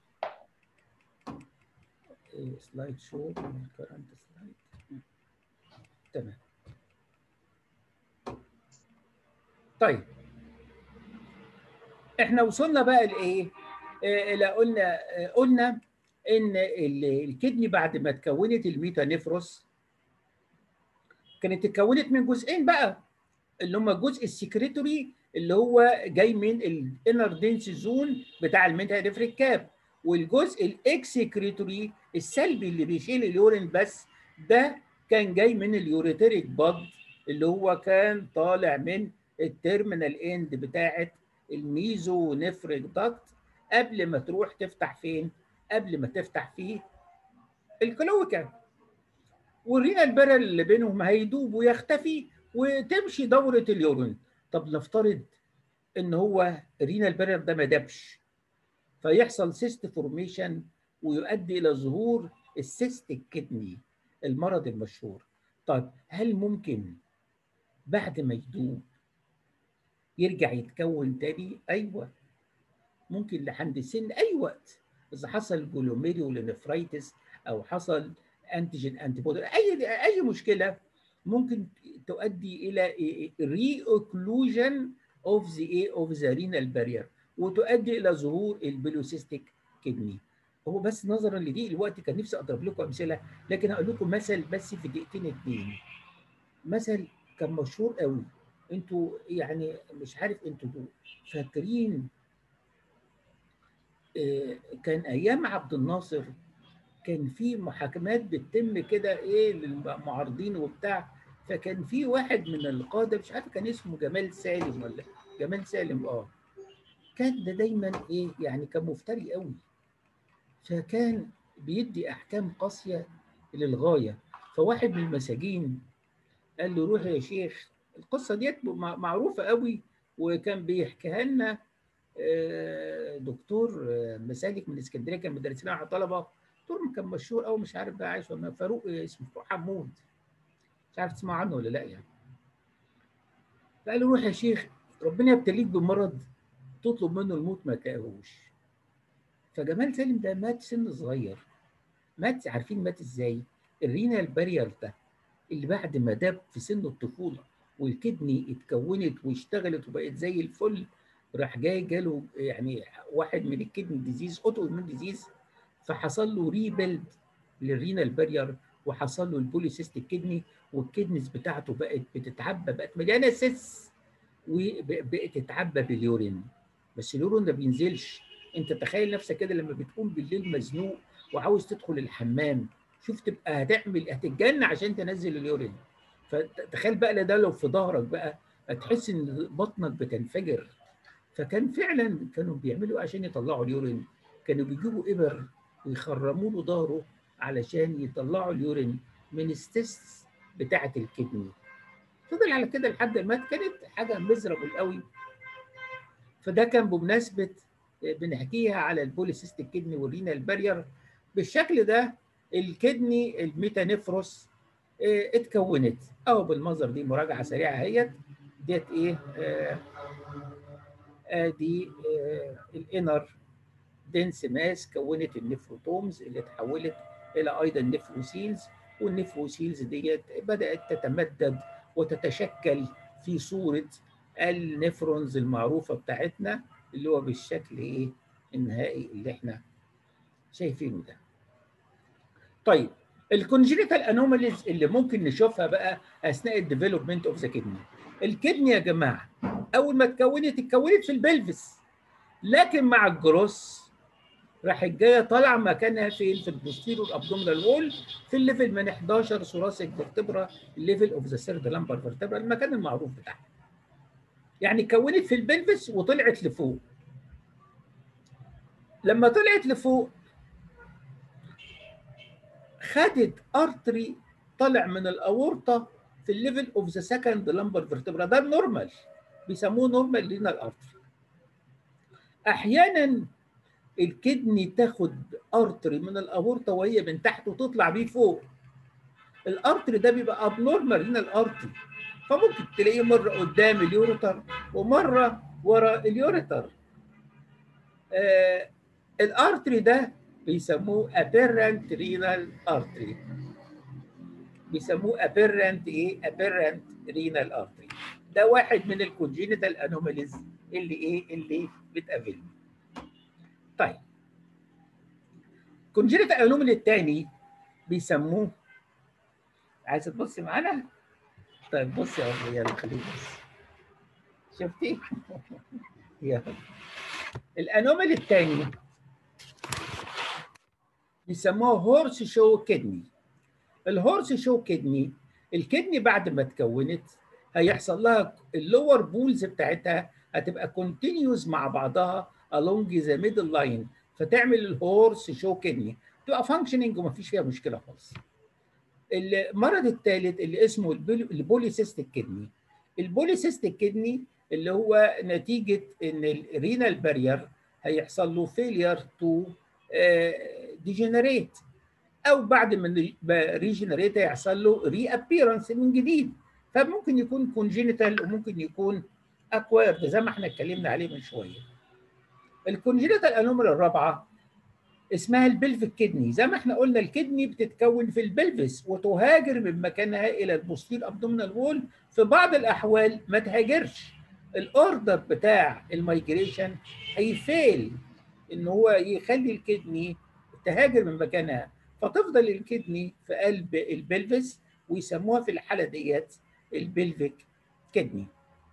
إيه، سلايد شو كرنت سلايد تمام طيب احنا وصلنا بقى لايه آه، الى قلنا آه، قلنا ان ال- الكدني بعد ما اتكونت الميتانيفروس كانت اتكونت من جزئين بقى اللي هم الجزء السكريتوري اللي هو جاي من الانر دنس زون بتاع الميتانيفريك كاب والجزء الاكسكريتوري السلبي اللي بيشيل اليورين بس ده كان جاي من اليوريتريك باد اللي هو كان طالع من التيرمينال اند بتاعه الميزو نفريك داكت قبل ما تروح تفتح فين؟ قبل ما تفتح فيه الكلوكا والرينال بيرل اللي بينهم هيدوب ويختفي وتمشي دوره اليورين طب نفترض ان هو الرينال بيرل ده ما دابش فيحصل سيست فورميشن ويؤدي الى ظهور السيستيك كدني المرض المشهور طيب هل ممكن بعد ما يدوب يرجع يتكون تاني ايوه ممكن لحد سن اي وقت اذا حصل جلوميريولونفرايتس او حصل انتيجين انتي بودي اي اي مشكله ممكن تؤدي الى ري اوكلوجن اوف ذا ايه اوف ذا رينال بارير وتؤدي الى ظهور البلوسيستيك كدني هو بس نظرا لدي الوقت كان نفسي اضرب لكم امثله لكن هقول لكم مثل بس في دقيقتين اتنين مثل كان مشهور قوي انتوا يعني مش عارف انتوا فاكرين آه، كان ايام عبد الناصر كان في محاكمات بتتم كده ايه للمعارضين وبتاع فكان في واحد من القاده مش عارف كان اسمه جمال سالم ولا جمال سالم اه كان ده دايما ايه يعني كان مفتري قوي فكان بيدي احكام قاسيه للغايه فواحد من المساجين قال له روح يا شيخ القصه ديت مع- معروفه قوي وكان بيحكيها لنا آه، دكتور آه، مسالك من اسكندريه كان مدرسنا على طلبه دكتور كان مشهور قوي مش عارف بقى عايش ولا لا، فاروق آه، اسمه فاروق حمود مش عارف تسمع عنه ولا لا يعني فقال له روح يا شيخ ربنا يبتليك بمرض تطلب منه الموت ما تلاقيهوش فجمال سالم ده مات سن صغير مات عارفين مات ازاي الرينال بارير ده اللي بعد ما داب في سن الطفوله والكدني اتكونت واشتغلت وبقت زي الفل راح جاي جاله يعني واحد من الكدني ديزيز اوتو اميون ديزيز فحصل له ريبيلد للرينال بارير وحصل له البوليسيستيك كدني والكدنس بتاعته بقت بتتعبى بقت مليانه سيس وبقت تتعبى باليورين بس اليورين ده بينزلش انت تخيل نفسك كده لما بتقوم بالليل مزنوق وعاوز تدخل الحمام شوف تبقى هتعمل هتتجن عشان تنزل اليورين فتخيل بقى ده لو في ظهرك بقى هتحس ان بطنك بتنفجر فكان فعلا كانوا بيعملوا عشان يطلعوا اليورين كانوا بيجيبوا ابر ويخرموا له ظهره علشان يطلعوا اليورين من الستيس بتاعه الكدني فضل على كده لحد ما مات كانت حاجه مزربل قوي فده كان بمناسبه بنحكيها على البوليسيستيك كدني والرينال بارير بالشكل ده الكدني الميتانيفروس اه، اتكونت او بالمنظر دي مراجعه سريعه اهيت ديت ايه آه ادي آه الانر دنس ماس كونت النفروتومز اللي اتحولت الى ايضا نفروسيلز والنفروسيلز ديت بدات تتمدد وتتشكل في صوره النفرونز المعروفه بتاعتنا اللي هو بالشكل ايه النهائي اللي احنا شايفينه ده. طيب الكونجنيتال انوماليز اللي ممكن نشوفها بقى اثناء الديفلوبمنت اوف ذا كدني. الكدني يا جماعه اول ما اتكونت اتكونت في البلفس لكن مع الجروس راحت جايه طالعه مكانها فين؟ في البوستيرور ابدومينال وول في الليفل من 11 ثوراسيك فيرتبرا الليفل اوف ذا سيرد لامبر فيرتبرا المكان المعروف بتاعها. يعني كونت في البلفس وطلعت لفوق. لما طلعت لفوق خدت ارتري طلع من الاورطه في الليفل اوف ذا سكند لامبر فيرتبرا ده النورمال بيسموه نورمال لينال ارتري. احيانا الكدني تاخد ارتري من الاورطه وهي من تحت وتطلع بيه فوق الارتري ده بيبقى ابنورمال هنا الارتري فممكن تلاقيه مره قدام اليوريتر ومره ورا اليوريتر آه الارتري ده بيسموه apparent renal artery بيسموه apparent ايه apparent renal artery ده واحد من الكونجينيتال انوماليز اللي ايه اللي بتقابلنا طيب كونجينيتال انومالي الثاني بيسموه عايز تبص معانا طيب بص يا ابو يلا خليك بص شفتي يلا الانومالي الثاني بيسموه هورس شو كدني الهورس شو كدني الكدني بعد ما اتكونت هيحصل لها اللور بولز بتاعتها هتبقى كونتينيوز مع بعضها along the middle line فتعمل الهورس شو كدني تبقى فانكشننج ومفيش فيها مشكله خالص. المرض الثالث اللي اسمه البوليسيستيك كدني. البوليسيستيك كدني اللي هو نتيجه ان الرينال بارير هيحصل له فيلير تو ديجنريت او بعد ما ريجنريت هيحصل له ري ابيرنس من جديد فممكن يكون كونجينيتال وممكن يكون اكويرد زي ما احنا اتكلمنا عليه من شويه. الكونجينيتال انومال الرابعه اسمها البلفيك كدني زي ما احنا قلنا الكدني بتتكون في البلفس وتهاجر من مكانها الى البوستير ابدومينال وول في بعض الاحوال ما تهاجرش الاوردر بتاع المايجريشن هيفيل ان هو يخلي الكدني تهاجر من مكانها فتفضل الكدني في قلب البلفس ويسموها في الحاله ديت البلفيك كدني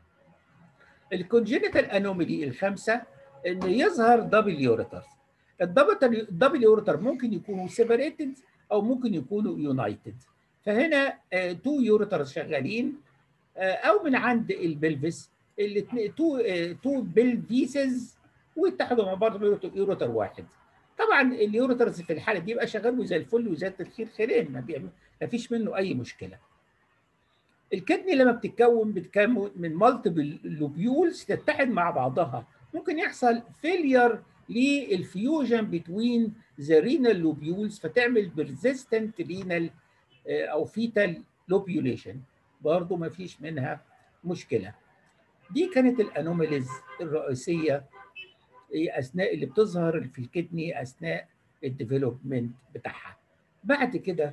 الكونجينيتال انومالي الخامسه ان يظهر دبل يوريتر الدبل يوريتر ممكن يكونوا سيبريتد او ممكن يكونوا يونايتد فهنا تو يوريتر شغالين او من عند البلفس الاثنين تو تو بلفيسز ويتحدوا مع بعض يوريتر واحد طبعا اليوريترز في الحاله دي يبقى شغال وزي الفل وزي الخير خيرين ما, ما فيش منه اي مشكله الكدني لما بتتكون بتكون من مالتيبل لوبيولز تتحد مع بعضها ممكن يحصل فيلير للفيوجن بتوين ذا رينال لوبيولز فتعمل بيرزيستنت رينال او فيتال لوبيوليشن برضه ما فيش منها مشكله دي كانت الانوماليز الرئيسيه اثناء اللي بتظهر في الكدني اثناء الديفلوبمنت بتاعها بعد كده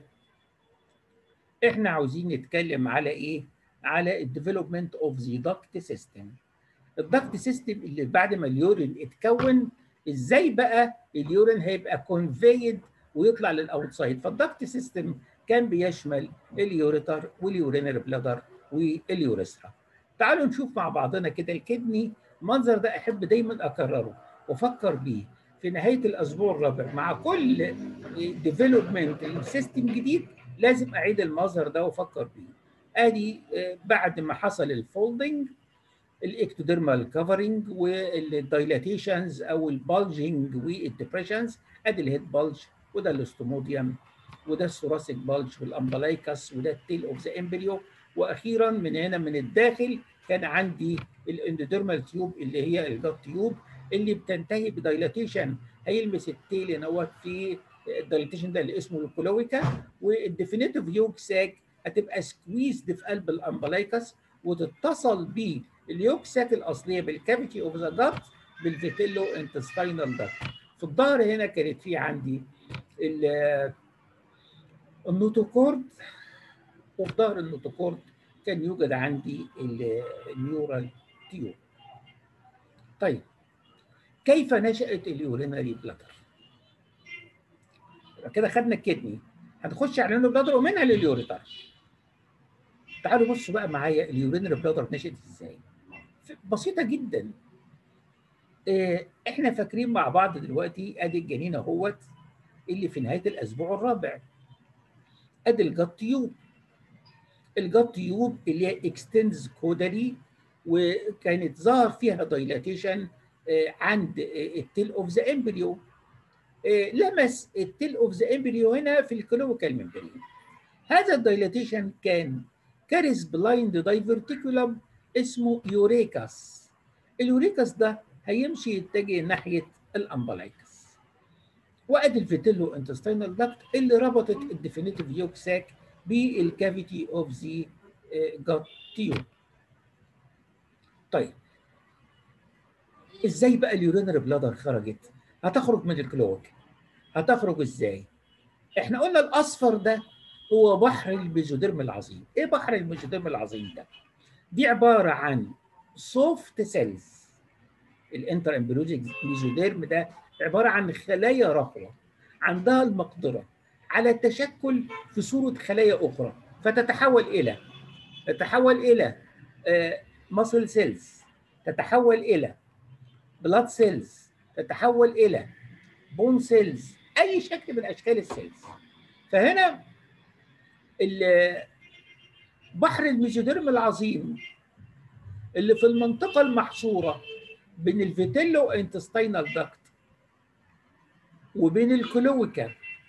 احنا عاوزين نتكلم على ايه على الديفلوبمنت اوف ذا داكت سيستم الداكت سيستم اللي بعد ما اليورين اتكون ازاي بقى اليورين هيبقى كونفيد ويطلع للاوتسايد فالداكت سيستم كان بيشمل اليوريتر واليورينري بلادر واليوريثرا تعالوا نشوف مع بعضنا كده الكدني المنظر ده احب دايما اكرره وافكر بيه في نهايه الاسبوع الرابع مع كل ديفلوبمنت لسيستم جديد لازم اعيد المظهر ده وافكر بيه ادي بعد ما حصل الفولدنج الاكتوديرمال كفرنج والدايلاتيشنز او البالجنج والديبريشنز ادي الهيد بالج وده الاستوموديوم وده الثوراسيك بالج والامبلايكس وده التيل اوف ذا امبريو واخيرا من هنا من الداخل كان عندي الاندوديرمال تيوب اللي هي الجات تيوب اللي بتنتهي بدايلاتيشن هيلمس التيل هنا في الدايلاتيشن ده اللي اسمه الكولويكا والديفينيتيف يوك ساك هتبقى سكويزد في قلب الامبلايكس وتتصل باليوكساك الاصليه بالكافيتي اوف ذا داكت بالفيتيلو انتستينال داكت في الظهر هنا كانت في عندي ال- النوتوكورد وفي ظهر النوتوكورد كان يوجد عندي ال- النيورال تيوب طيب كيف نشأت اليورينري بلادر؟ يبقى كده خدنا الكدني هنخش على اليورينري بلادر ومنها لليوريتر تعالوا بصوا بقى معايا اليورينري بلادر نشأت ازاي؟ بسيطة جدا آه، احنا فاكرين مع بعض دلوقتي ادي الجنين اهوت اللي في نهايه الاسبوع الرابع ادي الجات تيوب الجات تيوب اللي هي اكستندز كودالي وكانت ظهر فيها دايلاتيشن عند آه، التيل اوف ذا امبريو لمس التيل اوف ذا امبريو هنا في الكلوكال ممبرين هذا الدايلاتيشن كان كاريس بلايند دايفرتيكولم اسمه يوريكاس اليوريكاس ده هيمشي يتجه ناحيه الامبلايكس وادي الفيتيلو انتستينال داكت اللي ربطت الديفينيتيف يوك ساك بالكافيتي اوف ذا جات تيوب طيب ازاي بقى اليورينري بلادر خرجت هتخرج من الكلوك هتخرج ازاي احنا قلنا الاصفر ده هو بحر الميزوديرم العظيم ايه بحر الميزوديرم العظيم ده دي عباره عن سوفت سيلز الانتر امبريولوجيك ميزوديرم ده عباره عن خلايا رخوه عندها المقدره على التشكل في صوره خلايا اخرى فتتحول الى تتحول الى ماسل سيلز تتحول الى بلاد سيلز تتحول الى بون سيلز اي شكل من اشكال السيلز فهنا ال- بحر الميزوديرم العظيم اللي في المنطقه المحصوره بين الفيتيلو انتستينال داكت وبين الكلويكا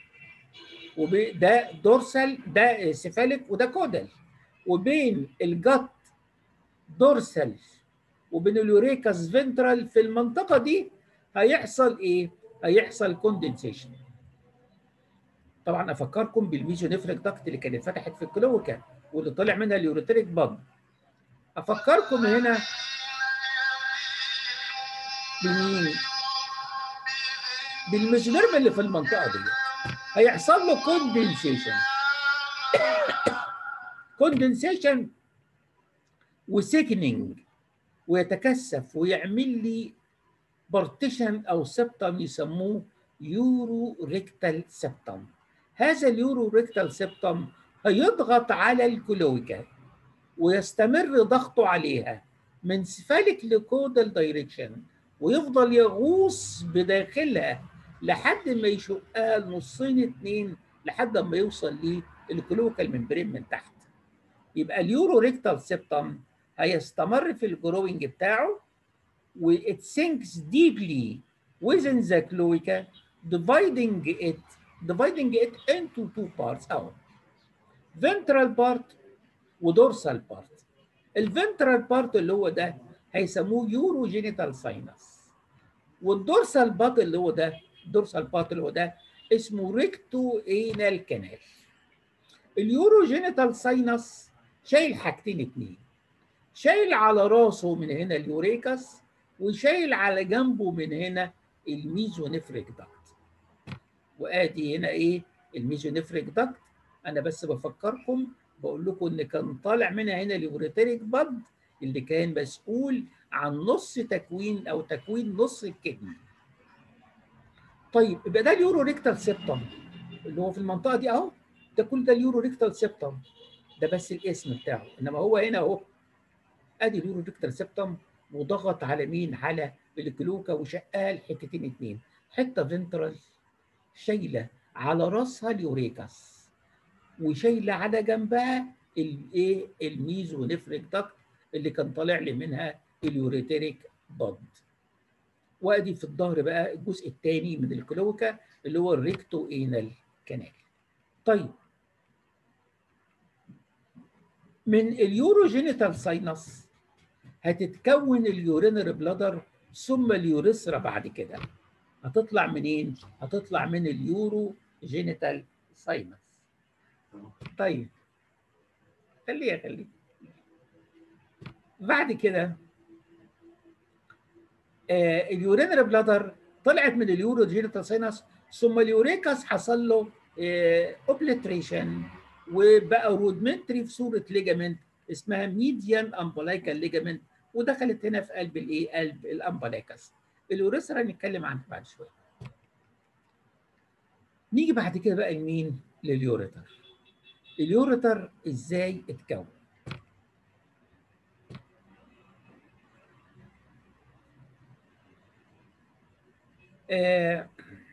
وده دورسال ده سيفاليك وده كودال وبين الجت دورسال وبين اليوريكاس فنترال في المنطقه دي هيحصل ايه؟ هيحصل كوندنسيشن طبعا افكركم بالميزونيفريك داكت اللي كانت فتحت في الكلويكا واللي طلع منها اليوريتريك باد افكركم هنا بمين؟ بالميزونيرم اللي في المنطقه دي هيحصل له كوندنسيشن كوندنسيشن وسيكنينج ويتكثف ويعمل لي بارتيشن او سبتم يسموه يورو ريكتال سبتم هذا اليورو ريكتال سبتم هيضغط على الكلويكا ويستمر ضغطه عليها من سفالك لكودال دايركشن ويفضل يغوص بداخلها لحد ما يشقها نصين اتنين لحد ما يوصل للكلوكال ممبرين من تحت يبقى اليورو ريكتال سيبتم هيستمر في الجروينج بتاعه و it sinks deeply within the cloaca dividing it dividing it into two parts أو ventral part ودورسال part الفنترال بارت اللي هو ده هيسموه يورو جينيتال ساينس والدورسال بارت اللي هو ده الدورسال بارت اللي هو ده اسمه ريكتو انال كانال اليورو جينيتال ساينس شايل حاجتين اتنين شايل على راسه من هنا اليوريكاس وشايل على جنبه من هنا الميزونيفريك داكت وادي هنا ايه الميزونيفريك داكت انا بس بفكركم بقول لكم ان كان طالع منها هنا اليوريتريك باد اللي كان مسؤول عن نص تكوين او تكوين نص الكدني طيب يبقى ده اليورو ريكتال سيبتم اللي هو في المنطقه دي اهو ده كل ده اليورو ريكتال سيبتم ده بس الاسم بتاعه انما هو هنا اهو ادي اليورو ريكتال سيبتم وضغط على مين على الكلوكا وشقها لحتتين اتنين حته فنترال شايله على راسها اليوريكاس وشايله على جنبها الايه الميزونيفريك داكت اللي كان طالع لي منها اليوريتريك باد وادي في الظهر بقى الجزء الثاني من الكلوكا اللي هو الريكتو انال كانال طيب من اليوروجينيتال ساينس هتتكون اليورينري بلادر ثم اليوريثرا بعد كده هتطلع منين هتطلع من اليورو جينيتال ساينس طيب خليها خليها بعد كده آه اليورينري بلادر طلعت من اليورو جينيتال ساينس ثم اليوريكاس حصل له اوبليتريشن وبقى رودمنتري في صوره ليجامنت اسمها ميديان امبلايكال ليجامنت ودخلت هنا في قلب الايه؟ قلب الامبلايكاس. اليوريثرا نتكلم عنها بعد شويه. نيجي بعد كده بقى لمين؟ لليوريتر. اليوريتر ازاي اتكون؟ آه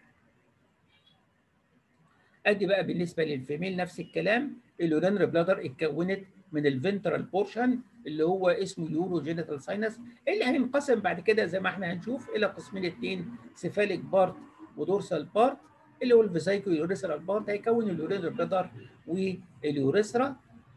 ادي بقى بالنسبه للفيميل نفس الكلام اليورينري بلادر اتكونت من الفنترال بورشن اللي هو اسمه يورو جينيتال ساينس اللي هينقسم بعد كده زي ما احنا هنشوف الى قسمين اثنين سيفاليك بارت ودورسال بارت اللي هو الفيزايكو يوريثرال بارت هيكون اليورينري بلادر واليوريثرا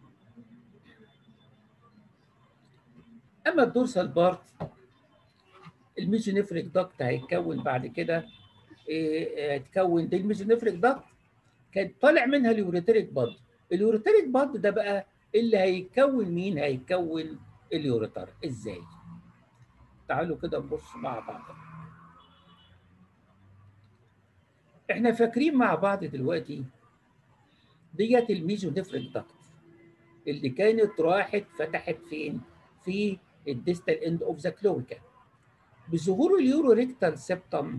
اما الدورسال بارت الميزونيفريك داكت هيتكون بعد كده هيتكون دي الميزونيفريك داكت كان طالع منها اليوريتريك باد اليوريتريك باد ده بقى اللي هيكون مين هيكون اليوريتر ازاي تعالوا كده نبص مع بعض احنا فاكرين مع بعض دلوقتي ديت الميزونيفريك داكت اللي كانت راحت فتحت فين في الديستال اند اوف ذا كلويكا بظهور اليورو ريكتال سيبتم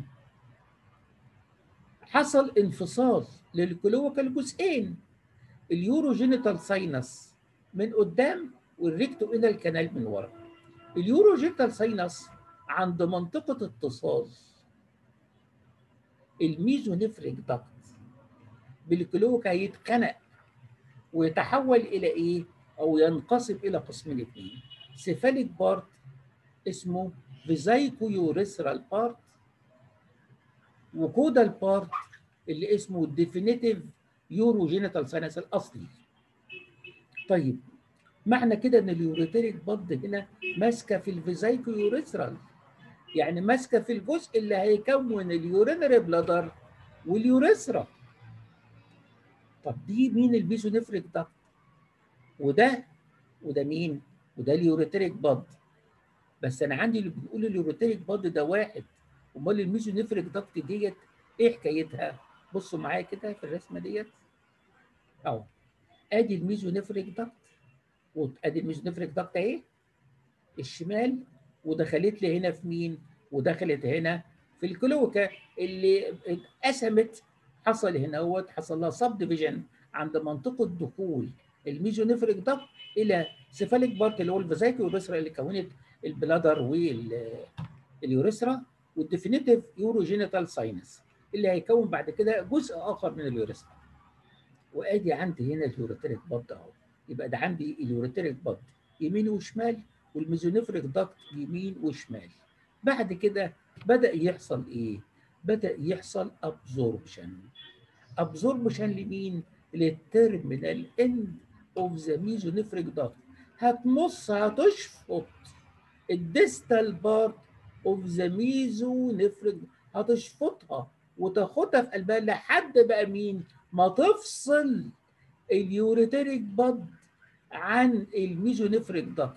حصل انفصال للكلوكا الجزئين اليورو جينيتال ساينس من قدام والريكتو الى الكنال من ورا اليورو جينيتال ساينس عند منطقه اتصال الميزونيفريك داكت بالكلوكا يتخنق ويتحول الى ايه او ينقسم الى قسمين اثنين سيفاليك بارت اسمه فيزايكو يوريثرال بارت وكودال بارت اللي اسمه الديفينيتيف يورو جينيتال ساينس الاصلي. طيب معنى كده ان اليوريتريك بض هنا ماسكه في الفيزايكو يوريثرال يعني ماسكه في الجزء اللي هيكون اليورينري بلادر واليوريثرا. طب دي مين البيزونيفريك ده؟ وده وده مين؟ وده اليوريتريك بض. بس انا عندي اللي بيقول اليوريتريك بض ده واحد امال الميزونيفريك دكت ديت ايه حكايتها؟ بصوا معايا كده في الرسمه ديت اهو ادي الميزونيفريك دكت وادي الميزونيفريك دكت اهي الشمال ودخلت لي هنا في مين؟ ودخلت هنا في الكلوكا اللي اتقسمت حصل هنا هو حصل لها سب ديفيجن عند منطقه دخول الميزونيفريك دكت الى سيفاليك بارت اللي هو الفازايكو واليوريثرا اللي كونت البلادر واليوريثرا والديفينيتيف يوروجينيتال ساينس اللي هيكون بعد كده جزء اخر من اليوريثرا وادي عندي هنا اليوريتريك باد اهو يبقى ده عندي اليوريتريك باد يمين وشمال والميزونيفريك داكت يمين وشمال بعد كده بدا يحصل ايه بدا يحصل ابزوربشن ابزوربشن لمين للتيرمينال اند اوف ذا ميزونيفريك داكت هتمص هتشفط الديستال بارت اوف ذا ميزونيفريك هتشفطها وتاخدها في قلبها لحد بقى مين ما تفصل اليوريتريك باد عن الميزونيفريك داكت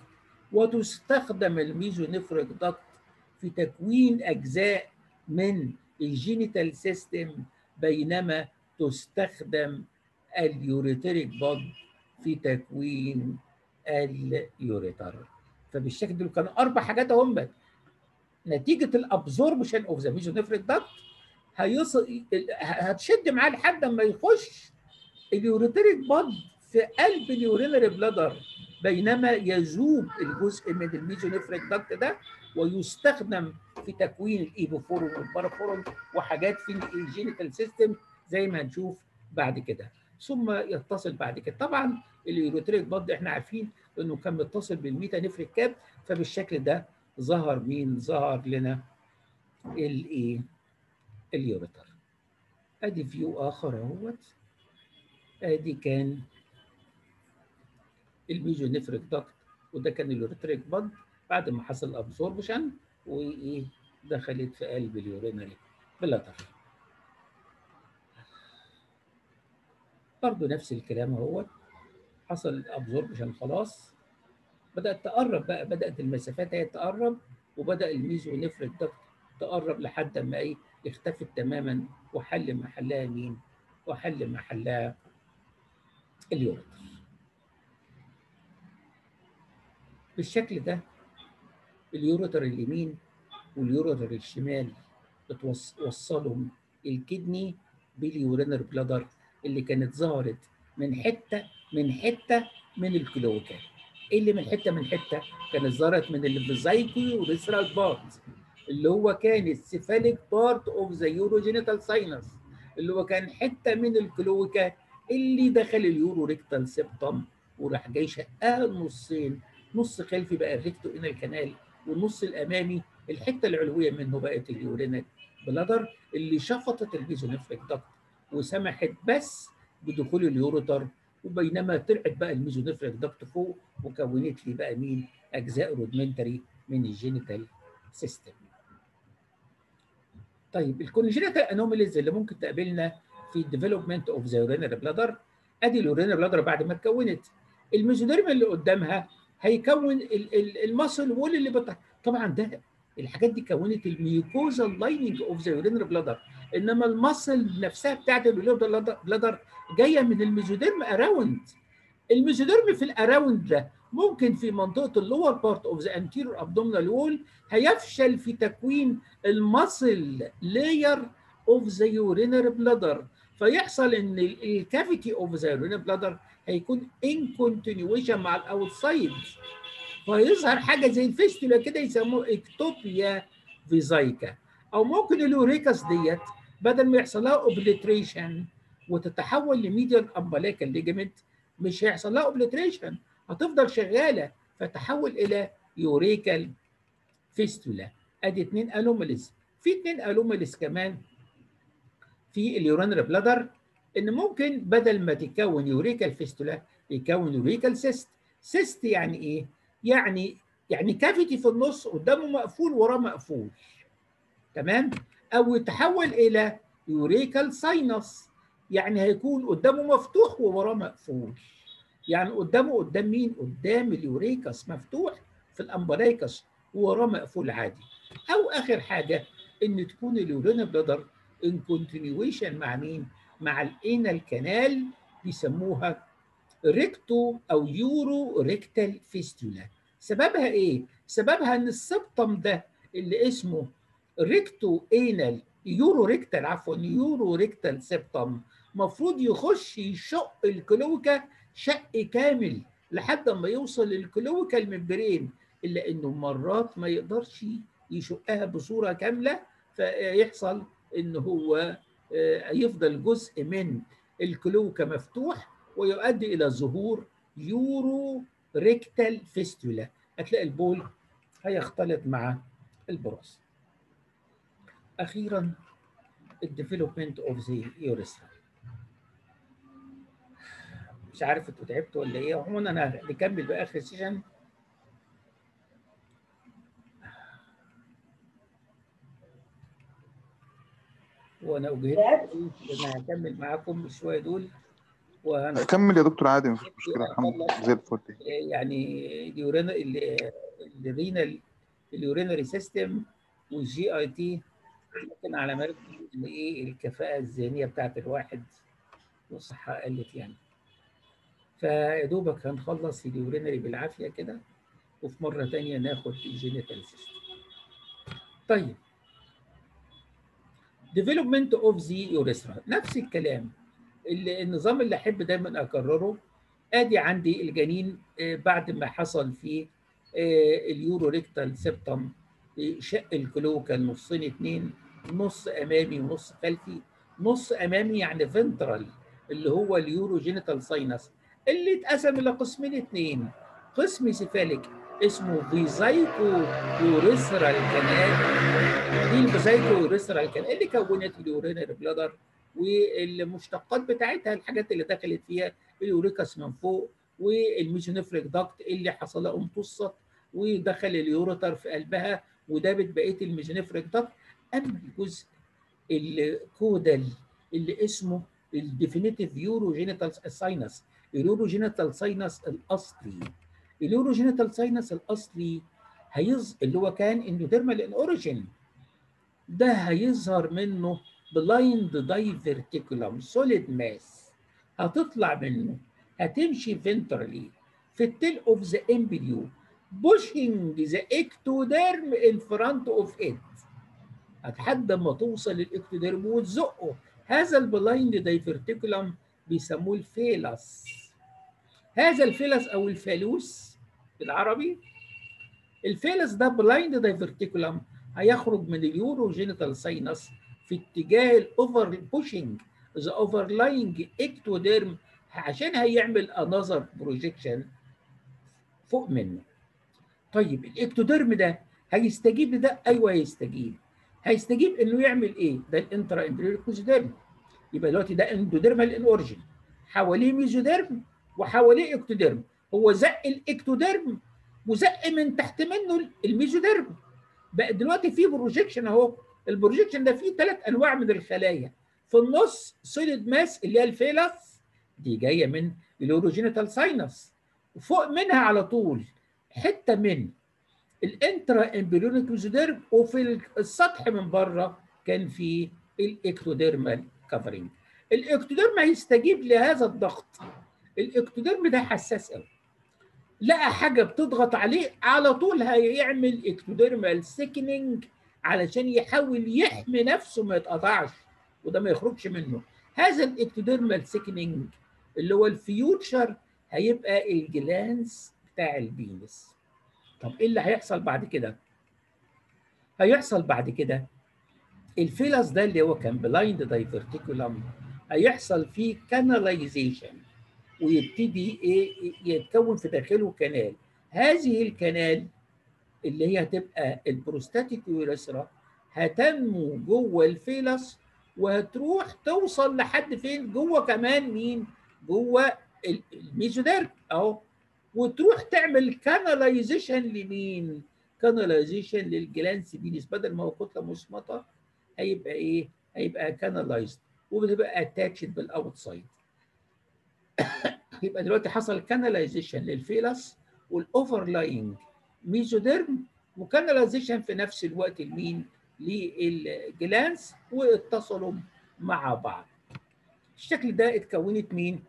وتستخدم الميزونيفريك داكت في تكوين اجزاء من الجينيتال سيستم بينما تستخدم اليوريتريك باد في تكوين اليوريتر فبالشكل دول كانوا اربع حاجات هم نتيجه الابزوربشن اوف ذا ميزونيفريك داكت هيصل هتشد معاه لحد ما يخش اليوريتريك باد في قلب اليورينري بلادر بينما يذوب الجزء من الميزونيفريك داكت ده ويستخدم في تكوين الايبوفورون والبارافورون وحاجات في الجينيتال سيستم زي ما هنشوف بعد كده ثم يتصل بعد كده طبعا اليوريتريك باد احنا عارفين انه كان متصل بالميتانيفريك كاب فبالشكل ده ظهر مين ظهر لنا الايه اليوريتر ادي فيو اخر اهوت ادي كان الميزونيفريك داكت وده كان اليوريتريك باد بعد ما حصل ابزوربشن وايه دخلت في قلب اليورينري بلاتر برضه نفس الكلام اهوت حصل ابزوربشن خلاص بدات تقرب بقى بدات المسافات هي تقرب وبدا الميزو نفرد ده تقرب لحد ما ايه اختفت تماما وحل محلها مين؟ وحل محلها اليوريتر بالشكل ده اليوريتر اليمين واليوريتر الشمال وصلهم الكدني باليورينر بلادر اللي كانت ظهرت من حته من حته من الكلوكا ايه اللي من حته من حته كانت ظهرت من الفيزايكي وريسرال بارت اللي هو كان السيفاليك بارت اوف ذا يوروجينيتال ساينس اللي هو كان حته من الكلوكا اللي دخل اليورو ريكتال سيبتم وراح جاي شقها نصين نص خلفي بقى الريكتو ان الكنال والنص الامامي الحته العلويه منه بقت اليورينال بلادر اللي شفطت الميزونيفريك دكت وسمحت بس بدخول اليوروتر وبينما طلعت بقى الميزونيفريك دكت فوق وكونت لي بقى مين اجزاء رودمنتري من الجينيتال سيستم. طيب الكونجينيتال انوميليز اللي ممكن تقابلنا في الديفلوبمنت اوف ذا يورينال بلادر ادي اليورينال بلادر بعد ما اتكونت الميزوديرم اللي قدامها هيكون المصل وول اللي بتاع طبعا ده الحاجات دي كونت الميوكوزال لايننج اوف ذا يورينال بلادر انما المصل نفسها بتاعت اليورينال بلادر جايه من الميزوديرم اراوند الميزوديرم في الاراوند ده ممكن في منطقه اللور بارت اوف ذا انتيريور ابدومينال وول هيفشل في تكوين المصل لاير اوف ذا يورينال بلادر فيحصل ان الكافيتي اوف ذا يورينال بلادر هيكون ان كونتينيويشن مع الاوتسايد فيظهر حاجه زي الفيستولا كده يسموه اكتوبيا فيزايكا او ممكن اليوريكاس ديت بدل ما يحصل لها اوبليتريشن وتتحول لميديال امبليكال ليجمنت مش هيحصل لها اوبليتريشن هتفضل شغاله فتحول الى يوريكال فيستولا ادي اثنين انوماليز في اثنين انوماليز كمان في اليورانر بلادر ان ممكن بدل ما تكون يوريكال فيستولا يكون يوريكال سيست سيست يعني ايه يعني يعني كافيتي في النص قدامه مقفول وراه مقفول تمام او يتحول الى يوريكال ساينس يعني هيكون قدامه مفتوح ووراه مقفول يعني قدامه قدام مين قدام اليوريكاس مفتوح في الامبريكاس ووراه مقفول عادي او اخر حاجه ان تكون اليورينا بلادر ان كونتينيويشن مع مين مع الانال كانال بيسموها ريكتو او يورو ريكتال فيستولا سببها ايه سببها ان السبتم ده اللي اسمه ريكتو انال يورو ريكتال عفوا يورو ريكتال سبتم مفروض يخش يشق الكلوكا شق كامل لحد ما يوصل للكلوكا الممبرين الا انه مرات ما يقدرش يشقها بصوره كامله فيحصل ان هو يفضل جزء من الكلوكا مفتوح ويؤدي الى ظهور يورو ريكتال فيستولا هتلاقي البول هيختلط مع البروس اخيرا الديفلوبمنت اوف ذا يوريثرا مش عارف انتوا تعبتوا ولا ايه عموما انا نكمل بقى اخر سيشن وانا اجهدت انا هكمل معاكم شويه دول وهن... كمل يا دكتور عادي مفيش مشكله الحمد لله زي الفل يعني اليورينا الرينال اليورينري سيستم والجي اي تي ممكن على مالك ان ايه الكفاءه الذهنيه بتاعت الواحد والصحه قلت يعني فيا دوبك هنخلص اليورينري بالعافيه كده وفي مره ثانيه ناخد الجينيتال سيستم طيب ديفلوبمنت اوف ذا يوريثرا نفس الكلام اللي النظام اللي احب دايما اكرره ادي عندي الجنين بعد ما حصل في اليورو ريكتال سيبتم شق الكلوكا نصين اتنين نص امامي ونص خلفي نص امامي يعني فنترال اللي هو اليورو جينيتال ساينس اللي اتقسم الى قسمين اتنين قسم سيفاليك اسمه فيزايكو يوريثرال كانال دي الفيزايكو يوريثرال كانال اللي كونت اليورينال بلادر والمشتقات بتاعتها الحاجات اللي دخلت فيها اليوريكاس من فوق والميزونيفريك داكت اللي حصل لها امتصت ودخل اليوريتر في قلبها ودابت بقيه الميزونيفريك داكت اما الجزء الكودال اللي اسمه الديفينيتيف يورو جينيتال ساينس اليورو جينيتال ساينس الاصلي اليوروجينيتال ساينس الاصلي هيظ اللي هو كان اندوديرمال ان اوريجين ده هيظهر منه بلايند دايفرتيكولم سوليد ماس هتطلع منه هتمشي فنترالي في التيل اوف ذا امبريو بوشنج ذا اكتوديرم ان فرونت اوف ات لحد ما توصل للاكتوديرم وتزقه هذا البلايند دايفرتيكولم بيسموه الفيلس هذا الفيلس او الفالوس بالعربي الفيلس ده بلايند دايفرتيكولم هيخرج من اليوروجينيتال ساينس في اتجاه الاوفر بوشنج ذا اوفرلاينج اكتوديرم عشان هيعمل انذر بروجيكشن فوق منه طيب الاكتوديرم ده هيستجيب لده ايوه هيستجيب هيستجيب انه يعمل ايه ده الانترا امبريور كوزيديرم يبقى دلوقتي ده اندوديرمال ان اوريجين حواليه ميزوديرم وحواليه اكتوديرم هو زق الاكتوديرم وزق من تحت منه الميزوديرم بقى دلوقتي في بروجيكشن اهو البروجيكشن ده فيه ثلاث انواع من الخلايا في النص سوليد ماس اللي هي الفيلس دي جايه من الاوروجينيتال ساينس وفوق منها على طول حته من الانترا امبريونيك ميزوديرم وفي السطح من بره كان في الاكتوديرمال كفرنج الاكتوديرم هيستجيب لهذا الضغط الاكتوديرم ده حساس قوي لقى حاجه بتضغط عليه على طول هيعمل اكتوديرمال سيكنينج علشان يحاول يحمي نفسه ما يتقطعش وده ما يخرجش منه هذا الاكتوديرمال سيكنينج اللي هو الفيوتشر هيبقى الجلانس بتاع البينس طب ايه اللي هيحصل بعد كده هيحصل بعد كده الفيلس ده اللي هو كان بلايند دايفرتيكولم هيحصل فيه كاناليزيشن ويبتدي ايه يتكون في داخله كنال هذه الكنال اللي هي هتبقى البروستاتيك يوريثرا هتنمو جوه الفيلس وهتروح توصل لحد فين جوه كمان مين جوه الميزوديرم اهو وتروح تعمل كاناليزيشن لمين كاناليزيشن للجلانس بينس بدل ما هو كتله مصمته هيبقى ايه هيبقى كانالايزد وبتبقى اتاتشد بالاوتسايد يبقى دلوقتي حصل كاناليزيشن للفيلس والاوفرلاينج ميزوديرم وكاناليزيشن في نفس الوقت لمين للجلانس واتصلوا مع بعض الشكل ده اتكونت مين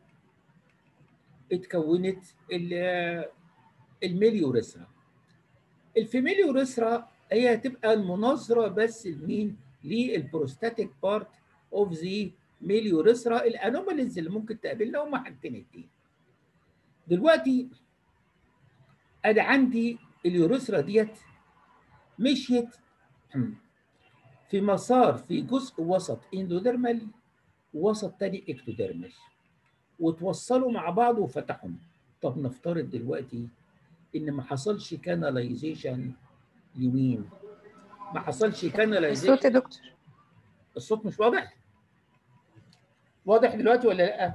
اتكونت الميليوريثرا الفيميليوريثرا هي هتبقى المناظره بس لمين للبروستاتيك بارت اوف ذا ميليوريثرا الانوماليز اللي ممكن تقابلنا هم حاجتين اتنين دلوقتي انا عندي اليوريثرا ديت مشيت في مسار في جزء وسط اندوديرمال ووسط تاني اكتوديرمال وتوصلوا مع بعض وفتحهم طب نفترض دلوقتي ان ما حصلش كاناليزيشن يمين ما حصلش كاناليزيشن الصوت يا دكتور الصوت مش واضح واضح دلوقتي ولا لا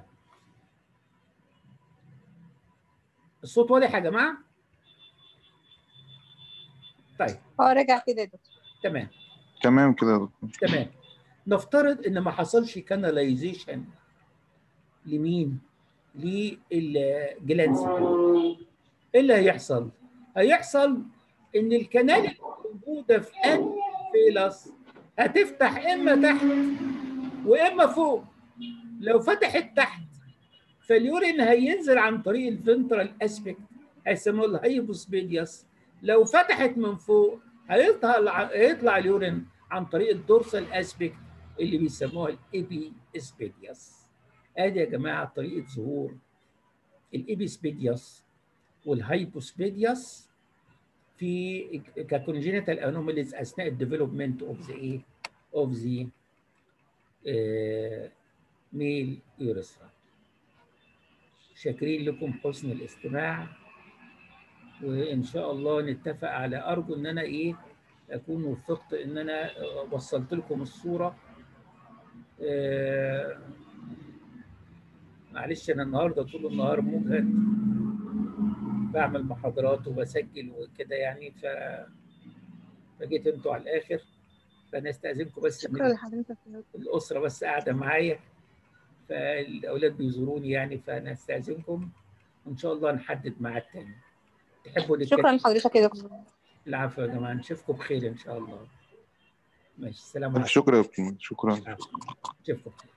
الصوت واضح يا جماعه طيب اه رجع كده يا دكتور تمام تمام كده يا دكتور تمام نفترض ان ما حصلش كاناليزيشن لمين للجلانس ايه اللي هيحصل هيحصل ان الكنال اللي موجوده في قلب فيلس هتفتح اما تحت واما فوق لو فتحت تحت فاليورين هينزل عن طريق الفنترال اسبكت هيسموه الهايبوسبيدياس لو فتحت من فوق هيطلع هيطلع اليورين عن طريق الدورسال اسبكت اللي بيسموها الايبي اسبيدياس ادي يا جماعه طريقه ظهور الايبيسبيدياس والهايبوسبيدياس في ككونجينيتال انوماليز اثناء الديفلوبمنت اوف ذا ايه اوف ذا ميل يوريثرا شاكرين لكم حسن الاستماع وان شاء الله نتفق على ارجو ان انا ايه اكون وفقت ان انا وصلت لكم الصوره آه معلش انا النهارده طول النهار مجهد بعمل محاضرات وبسجل وكده يعني ف فجيت انتوا على الاخر فانا استاذنكم بس شكرا لحضرتك يا دكتور. الاسره بس قاعده معايا فالاولاد بيزوروني يعني فانا استاذنكم وان شاء الله نحدد ميعاد تاني تحبوا شكرا نتكلم لحضرتك يا دكتور العفو يا جماعه نشوفكم بخير ان شاء الله ماشي السلام عليكم شكرا يا دكتور شكرا نشوفكم بخير